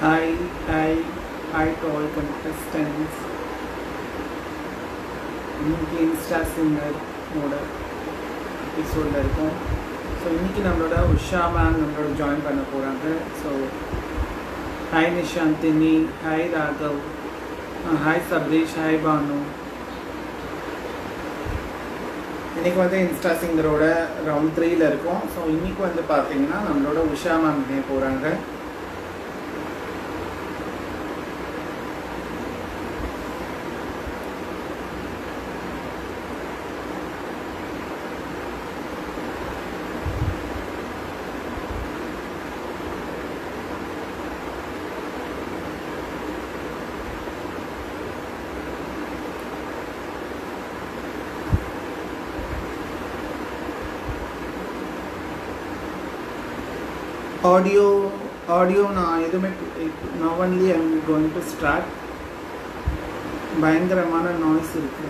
Hi, hi, hi to all contestants. இன்னைக்கு Insta சிங்கரோட எபிசோடில் இருக்கோம் ஸோ இன்னைக்கு நம்மளோட உஷா மேம் நம்மளோட ஜாயின் பண்ண போகிறாங்க so hi Nishanthini hi Raghav hi Sabreesh hi Banu இன்னைக்கு வந்து இன்ஸ்டா சிங்கரோட ரவுண்ட் த்ரீல இருக்கோம் ஸோ இன்னைக்கு வந்து பார்த்தீங்கன்னா நம்மளோட உஷா மேம் இணைய போகிறாங்க ஆடியோ ஆடியோ நான் எதுவுமே நான் only I'm going to start பயங்கரமான நாய்ஸ் இருக்கு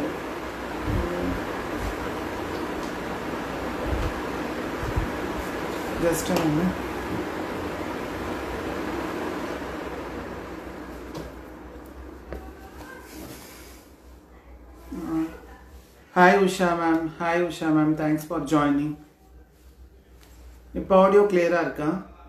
ஜஸ்ட் ஒன்று hi Usha ma'am hi Usha ma'am thanks for joining இப்போ ஆடியோ கிளியராக இருக்கா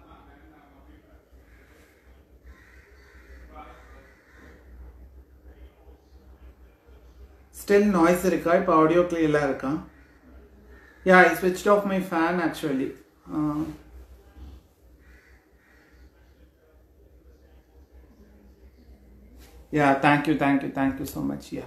ஸ்டில் நாய்ஸ் இருக்கா இப்போ ஆடியோ கிளியராக இருக்கா யா ஐ ஸ்விட்ச் off my fan actually yeah thank you thank you thank you so much yeah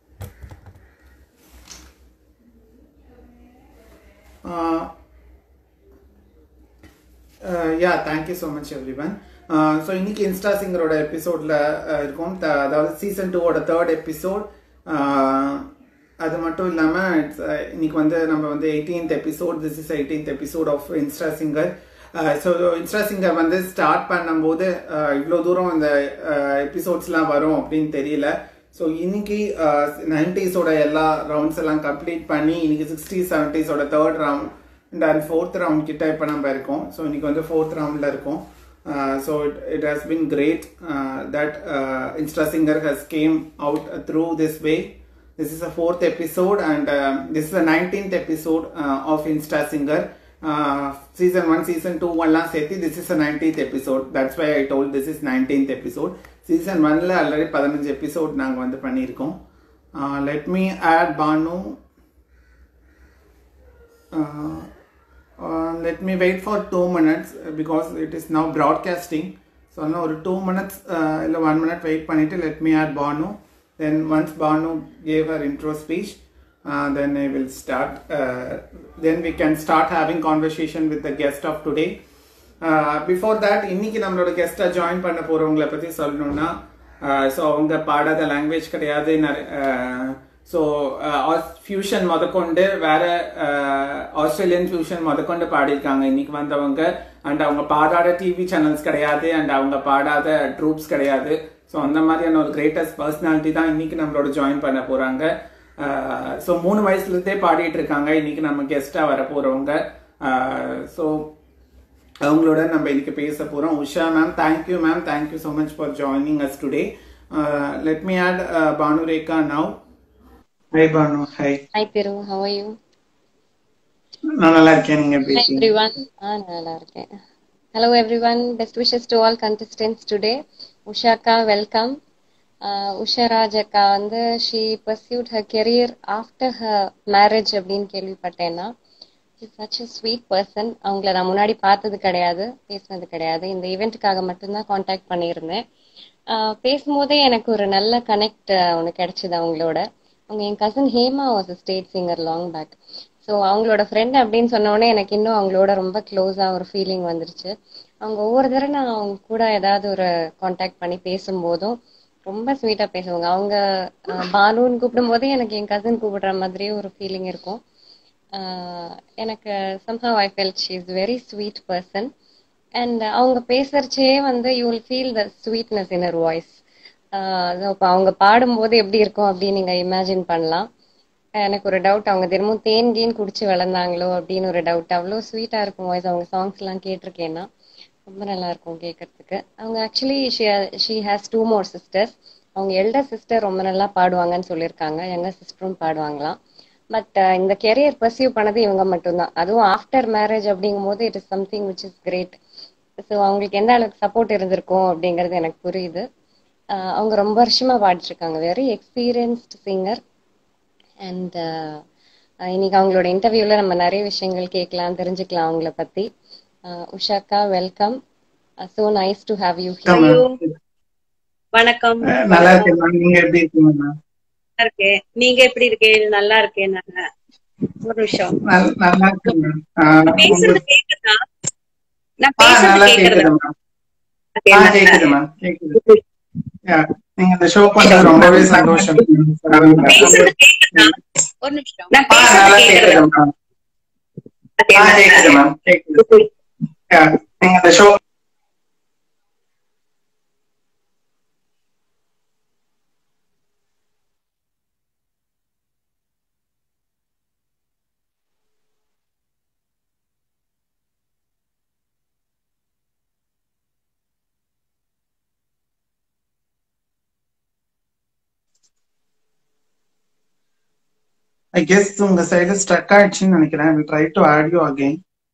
yeah thank you so much everyone so இன்னைக்கு Insta சிங்கரோட எபிசோடில் இருக்கும் த- அதாவது சீசன் டூவோட தேர்ட் எபிசோட் அது மட்டும் இல்லாமல் இட்ஸ் இன்னைக்கு வந்து நம்ம வந்து eighteenth episode this is eighteenth episode of Insta Singer so Insta Singer வந்து ஸ்டார்ட் பண்ணும்போது இவ்வளோ தூரம் இந்த எபிசோட்ஸ்லாம் வரும் அப்படின்னு தெரியல ஸோ இன்னைக்கு நைன்டிஸோட எல்லா ரவுண்ட்ஸ் எல்லாம் கம்ப்ளீட் பண்ணி இன்னைக்கு சிக்ஸ்டி செவன்டிஸோட third round and fourth round கிட்ட இப்போ நம்ம இருக்கோம் ஸோ இன்னைக்கு வந்து ஃபோர்த் ரவுண்டில் இருக்கோம் so it it has been great that Insta Singer has come out through this way This is the fourth episode, and uh, this is the 19th episode uh, of Insta Singer. Uh, season 1, season 2, one last seti. This is the 19th episode. That's why I told this is 19th episode. Season 1 ல already பதினஞ்சு episode நாங்கள் வந்து பண்ணியிருக்கோம் let me add Banu let me wait for two minutes because it is now broadcasting so அதனால் ஒரு two minutes இல்லை one minute wait பண்ணிவிட்டு let me add Banu then once Banu gave her intro speech, uh, then I will start. Uh, then we can start having conversation with the guest of today. Before that இன்னைக்கு நம்மளோட கெஸ்ட்டை join பண்ண போறவங்கள பத்தி சொல்லணும்னா so அவங்க பாடாத language கிடையாது so fusion முதற்கொண்டு வேற ஆஸ்திரேலியன் ஃபியூஷன் முதற்கொண்டு பாடியிருக்காங்க இன்னைக்கு வந்தவங்க அண்ட் அவங்க பாடாத டிவி சேனல்ஸ் கிடையாது அண்ட் அவங்க பாடாத ட்ரூப்ஸ் கிடையாது ஸோ அந்த மாதிரியான ஒரு கிரேட்டஸ்ட் பர்சனாலிட்டி தான் இன்னைக்கு நம்மளோட ஜாயின் பண்ண போறாங்க ஸோ மூணு வயசுலேருந்தே பாடிட்டு இருக்காங்க இன்னைக்கு நம்ம கெஸ்ட்டாக வர போறவங்க ஸோ அவங்களோட நம்ம இன்னைக்கு பேச போறோம் Usha ma'am thank you ma'am thank you so much for joining us today let me add Banu Rekha now hi Banu hi Hi Thiru, how are you? நான் நல்லா இருக்கேன் நீங்க எப்படி Hi இருக்கீங்க everyone. Ah, நல்லா இருக்கேன். Hello everyone. Best wishes to all contestants today. Usha Akka, welcome. Uh, Usha Raj Akka வந்து she pursued her career after her marriage அப்படின்னு கேள்விப்பட்டேன்னா she's such a sweet person. அவங்கள நான் முன்னாடி பார்த்தது கிடையாது பேசினது கிடையாது இந்த ஈவெண்ட்டுக்காக மட்டும்தான் காண்டாக்ட் பண்ணியிருந்தேன் ஆஹ் பேசும்போதே எனக்கு ஒரு நல்ல கனெக்ட் ஒன்று கிடைச்சது அவங்களோட அவங்க என் cousin Hema was state singer long back so அவங்களோட ஃப்ரெண்ட் அப்படின்னு சொன்ன உடனே எனக்கு இன்னும் அவங்களோட ரொம்ப க்ளோஸாக ஒரு ஃபீலிங் வந்துருச்சு அவங்க ஒவ்வொரு தடவை நான் அவங்க கூட ஏதாவது ஒரு காண்டாக்ட் பண்ணி பேசும்போதும் ரொம்ப ஸ்வீட்டாக பேசுவாங்க அவங்க ஆஹ் பானுன்னு கூப்பிடும்போதே எனக்கு என் கசின் கூப்பிடுற மாதிரியே ஒரு ஃபீலிங் இருக்கும் ஆஹ் எனக்கு somehow I felt she is very sweet person and அவங்க பேசுறச்சே வந்து you will feel the sweetness in her voice இப்போ அவங்க பாடும்போது எப்படி இருக்கும் அப்படின்னு நீங்க இமேஜின் பண்ணலாம் எனக்கு ஒரு டவுட் அவங்க தினமும் தேன் கீன் குடிச்சு வளர்ந்தாங்களோ அப்படின்னு ஒரு டவுட் அவ்வளோ ஸ்வீட்டா இருக்கும் வாய்ஸ் அவங்க சாங்ஸ் எல்லாம் கேட்டிருக்கேன்னா ரொம்ப நல்லா இருக்கும் கேட்கறதுக்கு அவங்க actually she has two more sisters அவங்க எல்டர் சிஸ்டர் ரொம்ப நல்லா பாடுவாங்கன்னு சொல்லியிருக்காங்க யங்கர் சிஸ்டரும் பாடுவாங்களாம் பட் இந்த கெரியர் பர்சியூ பண்ணது இவங்க மட்டும்தான் அதுவும் ஆஃப்டர் மேரேஜ் அப்படிங்கும் போது it is something which is great so அவங்களுக்கு எந்த அளவுக்கு சப்போர்ட் இருந்திருக்கும் அப்படிங்கிறது எனக்கு புரியுது அஹ் அவங்க ரொம்ப வருஷமா பாடிட்டு இருக்காங்க வெரி எக்ஸ்பீரியன்ஸ்ட் சிங்கர் அண்ட் இன்னைக்கு அவங்களோட இன்டர்வியூல நம்ம நிறைய விஷயங்கள் கேட்கலாம் தெரிஞ்சுக்கலாம் அவங்கள பத்தி அஹ் உஷாக்கா welcome so nice to have you வணக்கம் ஹியர் ma'am. வணக்கம் அஹ் நல்லா இருக்கேன் மேம் நீங்க எப்படி இருக்கீங்க மேம் நல்லா இருக்கேன் நீங்க எப்படி இருக்கீங்க நல்லா இருக்கேன் நாங்க ஒரு நிமிஷம் நல்- நல்லா இருக்கேன் மேம் நான் பேசுறது கேக்குதா நான் பேசுறது நல்லா கேக்குறதா கேக்குது மேம் ஆ Okay, கேக்குது மேம் கேக்குது Yeah. நீங்க இந்த ஷோ பண்றது ரொம்பவே சந்தோஷம் பேசுறது கேக்குதா ஒரு நிமிஷம் நான் ஆ பேசுறது நல்லா கேக்குறதா கேக்குது மேம் ஆ கேக்குது மேம் கேக்குது Yeah. நீங்க இந்த ஷோ ஐ கெஸ் உங்க சைடு ஸ்ட்ரக் ஆயிடுச்சுன்னு நினைக்கிறேன் will try to add you again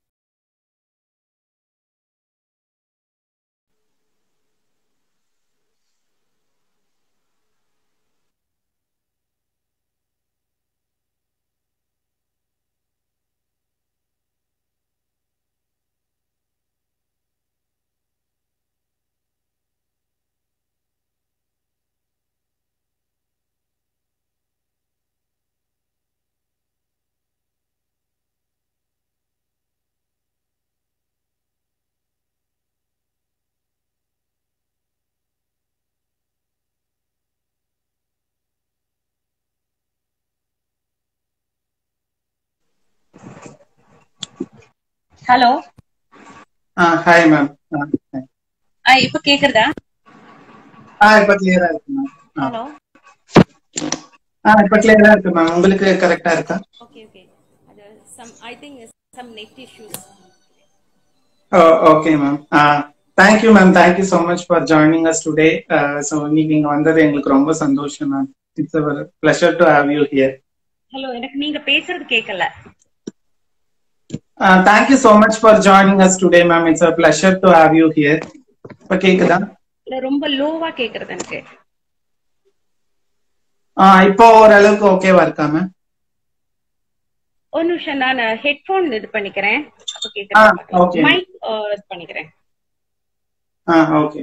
hello ஆ ஹாய் மேம் இப்ப கேக்குறதா ஆ இப்ப கிளியரா இருக்கு மேம் ஹலோ ஆ இப்ப கிளியரா இருக்கு மேம் உங்களுக்கு கரெக்டா இருக்கா ஓகே ஓகே அது some I think some net issues okay ma'am thank you ma'am thank you so much for joining us today so இன்னைக்கு நீங்க வந்தது எங்களுக்கு ரொம்ப சந்தோஷம் ma'am it's pleasure to have you here hello எனக்கு நீங்க பேசுறது கேட்கல thank you so much for joining us today ma'am it's a pleasure to have you here இப்போ கேக்குதா இல்ல ரொம்ப லோவா கேக்குறது எனக்கு ஆ இப்போ ஓரளவுக்கு ஓகேவா இருக்கா மேம் ஒரு நிமிஷம் நான் ஹெட்போன் இது பண்ணிக்கிறேன் அப்ப ஆ கேக்குறேன் ஓகே மைக் இது பண்ணிக்கிறேன் ஆ ஓகே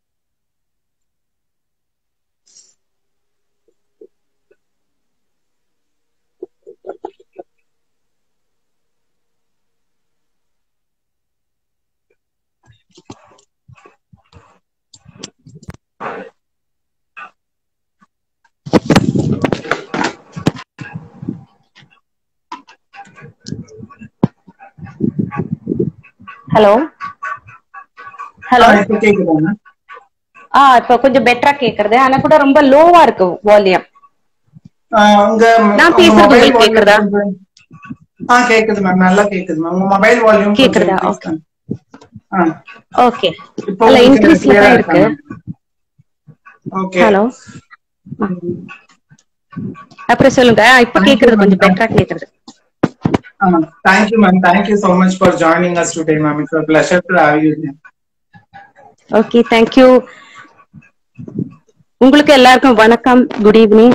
ஹலோ ஹலோ இப்போ கேக்குதா மேம் ஆ இப்ப கொஞ்சம் பெட்டரா கேக்குறது ஆனா கூட ரொம்ப லோவா இருக்கு வால்யூம் உங்க நான் உங்க பேசுறது மொபைல் உங்களுக்கு கேக்குறதா? வால்யூம் ஆ கேக்குது மேம் நல்லா கேக்குது மேம் உங்க மொபைல் வால்யூம் கேக்குறதா? Okay. ஆ ஓகே இப்போ அல்ல உங்களுக்கு இன்க்ரீஸ்ல clear-ஆ தான் இருக்கா இருக்கு ஓகே ஹலோ அப்புறம் சொல்லுங்க ஆ, இப்ப Thank you, கேக்குறது கொஞ்சம் ma'am. பெட்டரா கேக்குறது thank you ma'am thank you so much for joining us today ma'am it's a pleasure to have you here okay thank you உங்களுக்கு எல்லாருக்கும் வணக்கம் குட் ஈவினிங்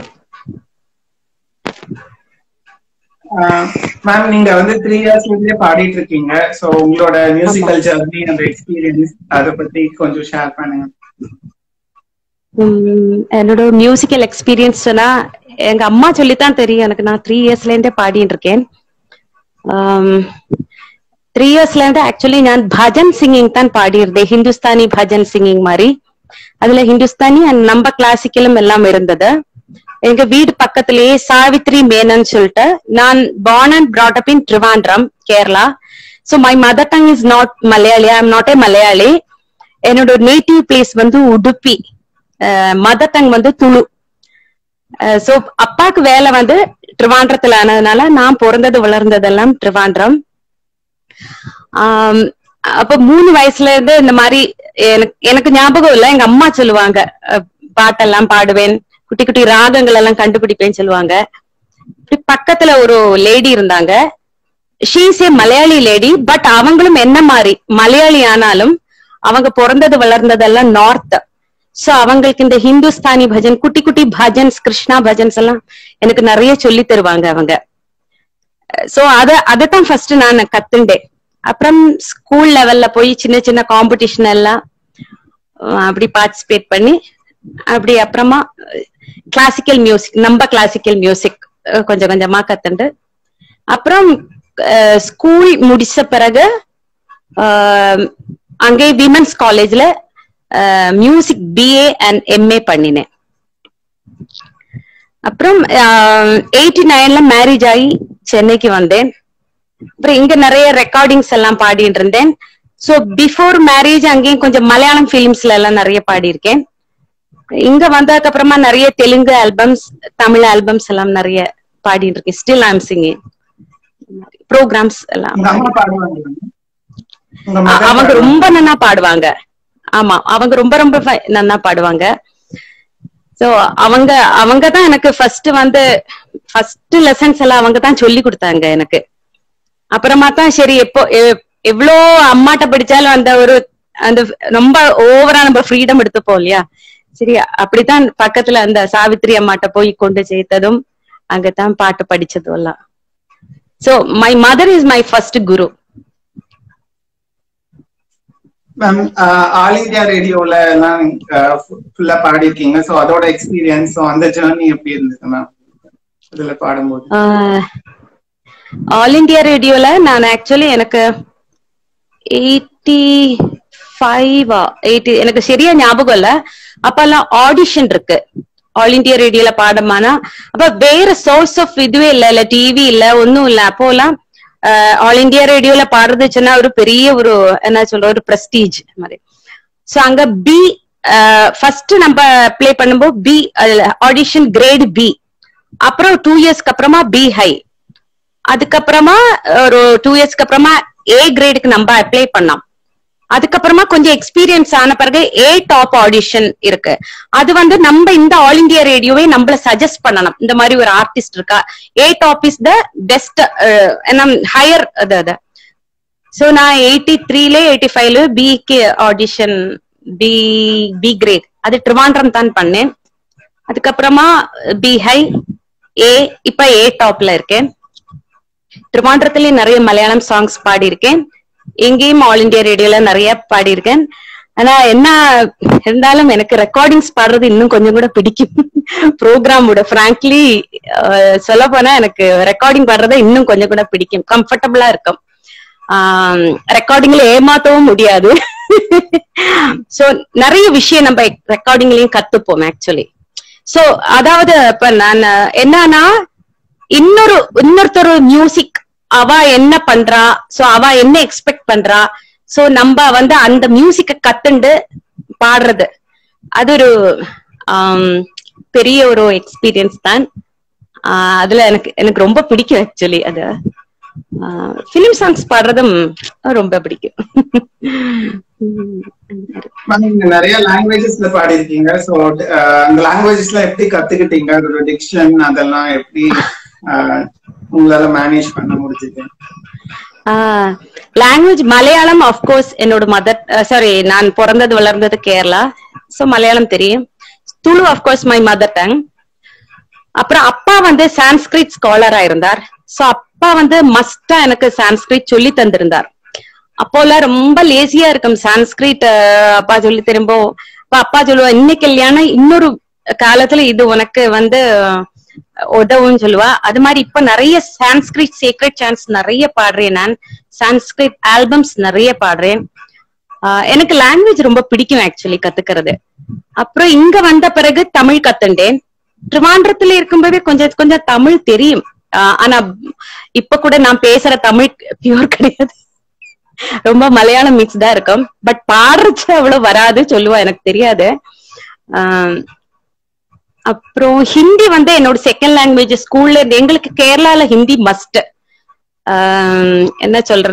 மேம் நீங்க வந்து த்ரீ இயர்ஸ்ல இருந்தே பாடிட்டு இருக்கீங்க சோ உங்களோட மியூசிக்கல் ஜர்னி அந்த எக்ஸ்பீரியன்ஸ் அத பத்தி கொஞ்சம் ஷேர் பண்ணுங்க என்னோட மியூசிக்கல் எக்ஸ்பீரியன்ஸ் சொன்னா எங்க அம்மா சொல்லித்தான் தெரியும் எனக்கு நான் த்ரீ இயர்ஸ்ல இருந்தே பாடிட்டு இருக்கேன் த்ரீ இயர்ஸ்ல இருந்து ஆக்சுவலி நான் பஜன் சிங்கிங் தான் பாடியிருந்தேன் ஹிந்துஸ்தானி பஜன் சிங்கிங் மாதிரி அதுல ஹிந்துஸ்தானி அண்ட் நம்ம கிளாசிக்கலும் எல்லாம் இருந்தது எங்க வீடு பக்கத்திலேயே சாவித்ரி மேனன் சொல்லிட்டு நான் born and brought up in Trivandrum Kerala so my mother tongue is not Malayali I am not a Malayali என்னோட நேட்டிவ் பிளேஸ் வந்து உடுப்பி மதர் டங் வந்து துளு சோ அப்பாக்கு வேலை வந்து ட்ரிவாண்ட்ரத்துல ஆனதுனால நான் பிறந்தது வளர்ந்ததெல்லாம் ட்ரிவாண்ட்ரம் ஆம், அப்ப மூணு வயசுல இருந்து இந்த மாதிரி எனக்கு எனக்கு ஞாபகம் இல்ல எங்க அம்மா சொல்லுவாங்க அஹ், பாட்டெல்லாம் பாடுவேன் குட்டி குட்டி ராகங்கள் எல்லாம் கண்டுபிடிப்பேன்னு சொல்லுவாங்க இப்படி பக்கத்துல ஒரு லேடி இருந்தாங்க she's a Malayali lady but அவங்களும் என்ன மாதிரி மலையாளி ஆனாலும் அவங்க பிறந்தது வளர்ந்ததெல்லாம் நார்த் சோ அவங்களுக்கு இந்த ஹிந்துஸ்தானி பஜன் குட்டி குட்டி பஜன்ஸ் கிருஷ்ணா பஜன்ஸ் எல்லாம் எனக்கு நிறைய சொல்லி தருவாங்க அவங்க சோ அத அதைத்தான் ஃபர்ஸ்ட் நான் கத்துண்டேன் அப்புறம் ஸ்கூல் லெவல்ல போய் சின்ன சின்ன காம்படிஷன் எல்லாம் அஹ் அப்படி பார்ட்டிசிபேட் பண்ணி அப்படி அப்புறமா கிளாசிக்கல் மியூசிக் நம்ம கிளாசிக்கல் மியூசிக் கொஞ்சம் கொஞ்சமா கத்துண்டு அப்புறம் ஸ்கூல் முடிச்ச பிறகு அஹ், அங்கே விமன்ஸ் காலேஜ்ல மியூசிக் பிஏ அண்ட் எம்ஏ பண்ணினேன் அப்புறம் எயிட்டி நைன்ல மேரேஜ் ஆகி சென்னைக்கு வந்தேன் அப்புறம் இங்க நிறைய ரெக்கார்டிங்ஸ் எல்லாம் பாடிட்டு இருந்தேன் சோ பிஃபோர் மேரேஜ் அங்கேயும் கொஞ்சம் மலையாளம் பிலிம்ஸ்ல எல்லாம் நிறைய பாடியிருக்கேன் இங்க வந்ததுக்கு அப்புறமா நிறைய தெலுங்கு ஆல்பம்ஸ் தமிழ் ஆல்பம்ஸ் எல்லாம் நிறைய பாடிட்டு இருக்கேன் ஸ்டில் ஐம் சிங்கிங் ப்ரோக்ராம்ஸ் எல்லாம் உங்க அம்மா பாடுவாங்க உங்க அ- mother அவங்க பாடுவாங்க. ரொம்ப நன்னா பாடுவாங்க ஆமா அவங்க ரொம்ப ரொம்ப ஃப- நன்னா பாடுவாங்க சோ அவங்க அவங்க தான் எனக்கு ஃபர்ஸ்ட் வந்து ஃபர்ஸ்ட் லெசன்ஸ் எல்லாம் அவங்க தான் சொல்லி கொடுத்தாங்க எனக்கு அப்புறமா தான் சரி எப்போ எ- எவ்வளோ அம்மாட்ட படிச்சாலும் அந்த ஒரு அந்த ரொம்ப ஓவரா நம்ம ஃப்ரீடம் எடுத்துப்போம் இல்லையா சரி அப்படித்தான் பக்கத்துல அந்த சாவித்ரி அம்மாட்ட போய் கொண்டு சேர்த்ததும் அங்கதான் பாட்டு படிச்சதும் எல்லாம் so my mother is my first guru ma'am all India ரேடியோல எல்லாம் ஃபுல்லா பாடிருக்கீங்க சோ அதோட எக்ஸ்பீரியன்ஸ் அந்த ஜேர்னி எப்படி இருந்தது மேம் இதுல பாடும்போது ஆல் இந்தியா ரேடியோல நான் ஆக்சுவலி எனக்கு எயிட்டி ஃபைவா எயிட்டி எனக்கு சரியா ஞாபகம் இல்ல அப்பெல்லாம் ஆடிஷன் இருக்கு ஆல் இந்தியா ரேடியோல பாடமானா அப்ப வேற சோர்ஸ் ஆஃப் இதுவே இல்ல இல்ல டிவி இல்ல ஒண்ணும் இல்ல அப்போலாம் ஆல் இந்தியா ரேடியோல பாடுறதுச்சுன்னா ஒரு பெரிய ஒரு என்ன சொல்ற ஒரு பிரஸ்டீஜ் மாதிரி சோ அங்க பி ஃபர்ஸ்ட் நம்ம ப்ளே பண்ணும்போது பி ஆடிஷன் கிரேட் பி அப்புறம் டூ இயர்ஸ்க்கு அப்புறமா பி ஹை அதுக்கப்புறமா ஒரு டூ இயர்ஸ்க்கு அப்புறமா ஏ கிரேடுக்கு நம்ம அப்ளை பண்ணோம் அதுக்கப்புறமா கொஞ்சம் எக்ஸ்பீரியன்ஸ் ஆன பிறகு ஏ டாப் ஆடிஷன் இருக்கு அது வந்து நம்ம இந்த ஆல் இந்தியா ரேடியோவே நம்மள சஜஸ்ட் பண்ணணும் இந்த மாதிரி ஒரு ஆர்டிஸ்ட் இருக்கா A top is the best higher அது அது சோ நான் எயிட்டி த்ரீல எயிட்டி ஃபைவ்ல பிக்கு ஆடிஷன் பி பி கிரேட் அது ட்ரிவாண்ட்ரம் தான் பண்ணேன் அதுக்கப்புறமா பி ஹை ஏ இப்ப ஏ டாப்ல இருக்கேன் திருவாண்டரத்திலயும் நிறைய மலையாளம் சாங்ஸ் பாடியிருக்கேன் எங்கேயும் ஆல் இந்தியா ரேடியோல நிறைய பாடியிருக்கேன் ஆனா என்ன இருந்தாலும் எனக்கு ரெக்கார்டிங்ஸ் பாடுறது இன்னும் கொஞ்சம் கூட பிடிக்கும் ப்ரோக்ராமோட ஃப்ராங்க்லி சொல்ல போனா எனக்கு ரெக்கார்டிங் பாடுறது இன்னும் கொஞ்சம் கூட பிடிக்கும் கம்ஃபர்டபுளா இருக்கும் ரெக்கார்டிங்ல ஏமாத்தவும் முடியாது சோ நிறைய விஷயம் நம்ம ரெக்கார்டிங்லயும் கத்துப்போம் ஆக்சுவலி சோ அதாவது இப்ப நான் என்னன்னா இன்னொரு இன்னொருத்தர் மியூசிக் அவ என்ன பண்றா சோ அவ என்ன எக்ஸ்பெக்ட் பண்றா சோ நம்ம வந்து அந்த மியூசிக்க கத்துண்டு பாடுறது அது ஒரு ஆம், பெரிய ஒரு எக்ஸ்பீரியன்ஸ் தான் ஆஹ் அதுல எனக்கு எனக்கு ரொம்ப பிடிக்கும் ஆக்சுவலி அது பிலிம் சாங்ஸ் பாடுறதும் ரொம்ப பிடிக்கும் மேம் நீங்க நிறைய லாங்குவேஜஸ்ல பாடிருக்கீங்க சோ அந்த லாங்குவேஜஸ்ல எப்படி கத்துக்கிட்டீங்க அதோட டிக்ஷன் அதெல்லாம் எப்படி ஆஹ், உங்களால மேனேஜ் பண்ண முடிஞ்சது லாங்குவேஜ் மலையாளம் கோர்ஸ் என்னோட மதர் சாரி நான் பிறந்தது வளர்ந்தது கேரளா சோ மலையாளம் தெரியும் Tulu course my mother tongue அப்புறம் அப்பா வந்து சான்ஸ்கிரிட் ஸ்காலரா இருந்தார் சோ அப்பா வந்து மஸ்டா எனக்கு சான்ஸ்கிரிட் சொல்லி தந்திருந்தார் அப்போல்லாம் ரொம்ப லேசியா இருக்கும் சான்ஸ்கிரிட் அஹ், அப்பா சொல்லி திரும்ப அப்ப அப்பா சொல்லுவா இன்னைக்கு கல்யாணம் இன்னொரு காலத்துல இது உனக்கு வந்து அஹ், உதவும்னு சொல்லுவா அது மாதிரி இப்ப நிறைய சான்ஸ்கிரிட் சீக்ரெட் சான்ஸ் நிறைய பாடுறேன் நான் சான்ஸ்கிரிட் ஆல்பம்ஸ் நிறைய பாடுறேன் ஆஹ் எனக்கு லாங்குவேஜ் ரொம்ப பிடிக்கும் ஆக்சுவலி கத்துக்கிறது அப்புறம் இங்க வந்த பிறகு தமிழ் கத்துண்டேன் திருவாண்டரத்துல இருக்கும்போதே கொஞ்சம் கொஞ்சம் தமிழ் தெரியும் ஆஹ் ஆனா இப்ப கூட நான் பேசுற தமிழ் பியூர் கிடையாது ரொம்ப மலையாளம் மிக்ஸ் தான் இருக்கும் பட் பாடுறது அவ்வளவு வராது சொல்லுவா எனக்கு தெரியாது ஆஹ் அப்புறம் ஹிந்தி வந்து என்னோட செகண்ட் லாங்குவேஜ் ஸ்கூல்ல இருந்து எங்களுக்கு கேரளால ஹிந்தி மஸ்ட் என்ன சொல்றது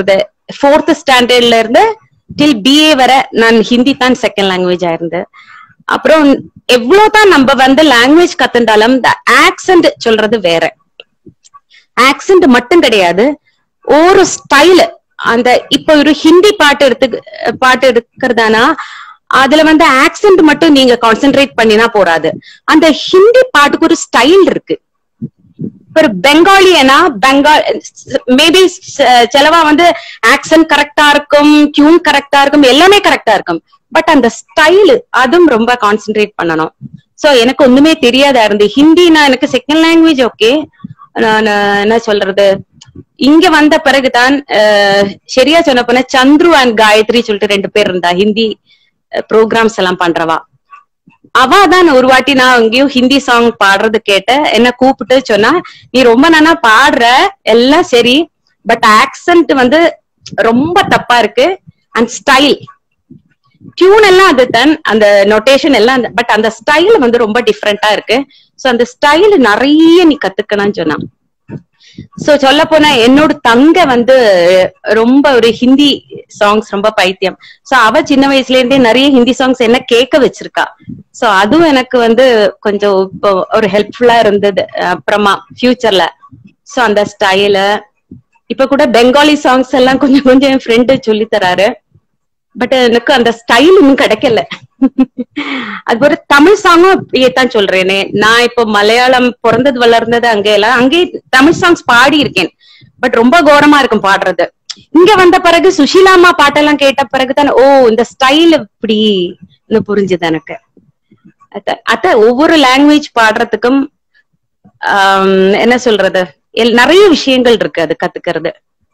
ஃபோர்த் ஸ்டாண்டர்ட்ல இருந்து டில் பிஏ வரை நான் ஹிந்தி தான் செகண்ட் லாங்குவேஜ் ஆயிருந்து அப்புறம் எவ்வளவுதான் நம்ம வந்து லாங்குவேஜ் கத்துண்டாலும் இந்த ஆக்சென்ட் சொல்றது வேற ஆக்சென்ட் மட்டும் கிடையாது ஒரு ஸ்டைல் அந்த இப்ப ஒரு ஹிந்தி பாட்டு எடுத்து பாட்டு எடுக்கிறதானா அதுல வந்து ஆக்சென்ட் மட்டும் நீங்க கான்சென்ட்ரேட் பண்ணினா போறாது அந்த ஹிந்தி பாட்டுக்கு ஒரு ஸ்டைல் இருக்கு இப்ப ஒரு பெங்காலியனா பெங்கால் மேபி சிலவா வந்து ஆக்சென்ட் கரெக்டா இருக்கும் டியூன் கரெக்டா இருக்கும் எல்லாமே கரெக்டா இருக்கும் பட் அந்த ஸ்டைல் அதுவும் ரொம்ப கான்சென்ட்ரேட் பண்ணணும் சோ எனக்கு ஒண்ணுமே தெரியாதா இருந்து ஹிந்தினா எனக்கு செகண்ட் லாங்குவேஜ் ஓகே நான் என்ன சொல்றது இங்க வந்த பிறகுதான் அஹ், சரியா சொன்ன போனா சந்துரு அண்ட் காயத்ரி சொல்லிட்டு ரெண்டு பேர் இருந்தா ஹிந்தி ப்ரோக்ராம்ஸ் எல்லாம் பண்றவா அவ தான் ஒரு வாட்டி நான் அங்கேயும் ஹிந்தி சாங் பாடுறது கேட்ட என்ன கூப்பிட்டு சொன்னா நீ ரொம்ப நானா பாடுற எல்லாம் சரி பட் ஆக்சென்ட் வந்து ரொம்ப தப்பா இருக்கு அண்ட் ஸ்டைல் டியூன் எல்லாம் அதுதான் அந்த நொட்டேஷன் எல்லாம் பட் அந்த ஸ்டைல் வந்து ரொம்ப டிஃப்ரெண்டா இருக்கு சோ அந்த ஸ்டைல் நிறைய நீ கத்துக்கணும்னு சொன்னான் சோ சொல்ல போனா என்னோட தங்க வந்து ரொம்ப ஒரு ஹிந்தி சாங்ஸ் ரொம்ப பைத்தியம் சோ அவ சின்ன வயசுல இருந்தே நிறைய ஹிந்தி சாங்ஸ் என்ன கேட்க வச்சிருக்கா சோ அதுவும் எனக்கு வந்து கொஞ்சம் இப்போ ஒரு ஹெல்ப்ஃபுல்லா இருந்தது அப்புறமா ஃபியூச்சர்ல சோ அந்த ஸ்டைல இப்ப கூட பெங்காலி சாங்ஸ் எல்லாம் கொஞ்சம் கொஞ்சம் என் ஃப்ரெண்டு சொல்லி தராரு பட் எனக்கு அந்த ஸ்டைல் இன்னும் கிடைக்கல அது ஒரு தமிழ் சாங்கும் அப்படியே தான் சொல்றேனே நான் இப்போ மலையாளம் பிறந்தது வளர்ந்தது அங்கே எல்லாம் அங்கே தமிழ் சாங்ஸ் பாடி இருக்கேன் பட் ரொம்ப கோரமா இருக்கும் பாடுறது இங்க வந்த பிறகு சுஷீலாமா பாட்டெல்லாம் கேட்ட பிறகு தான் ஓ இந்த ஸ்டைல் இப்படி புரிஞ்சுது எனக்கு அத- அத ஒவ்வொரு லாங்குவேஜ் பாடுறதுக்கும் ஆம், என்ன சொல்றது எல்- நிறைய விஷயங்கள் இருக்கு அது கத்துக்கிறது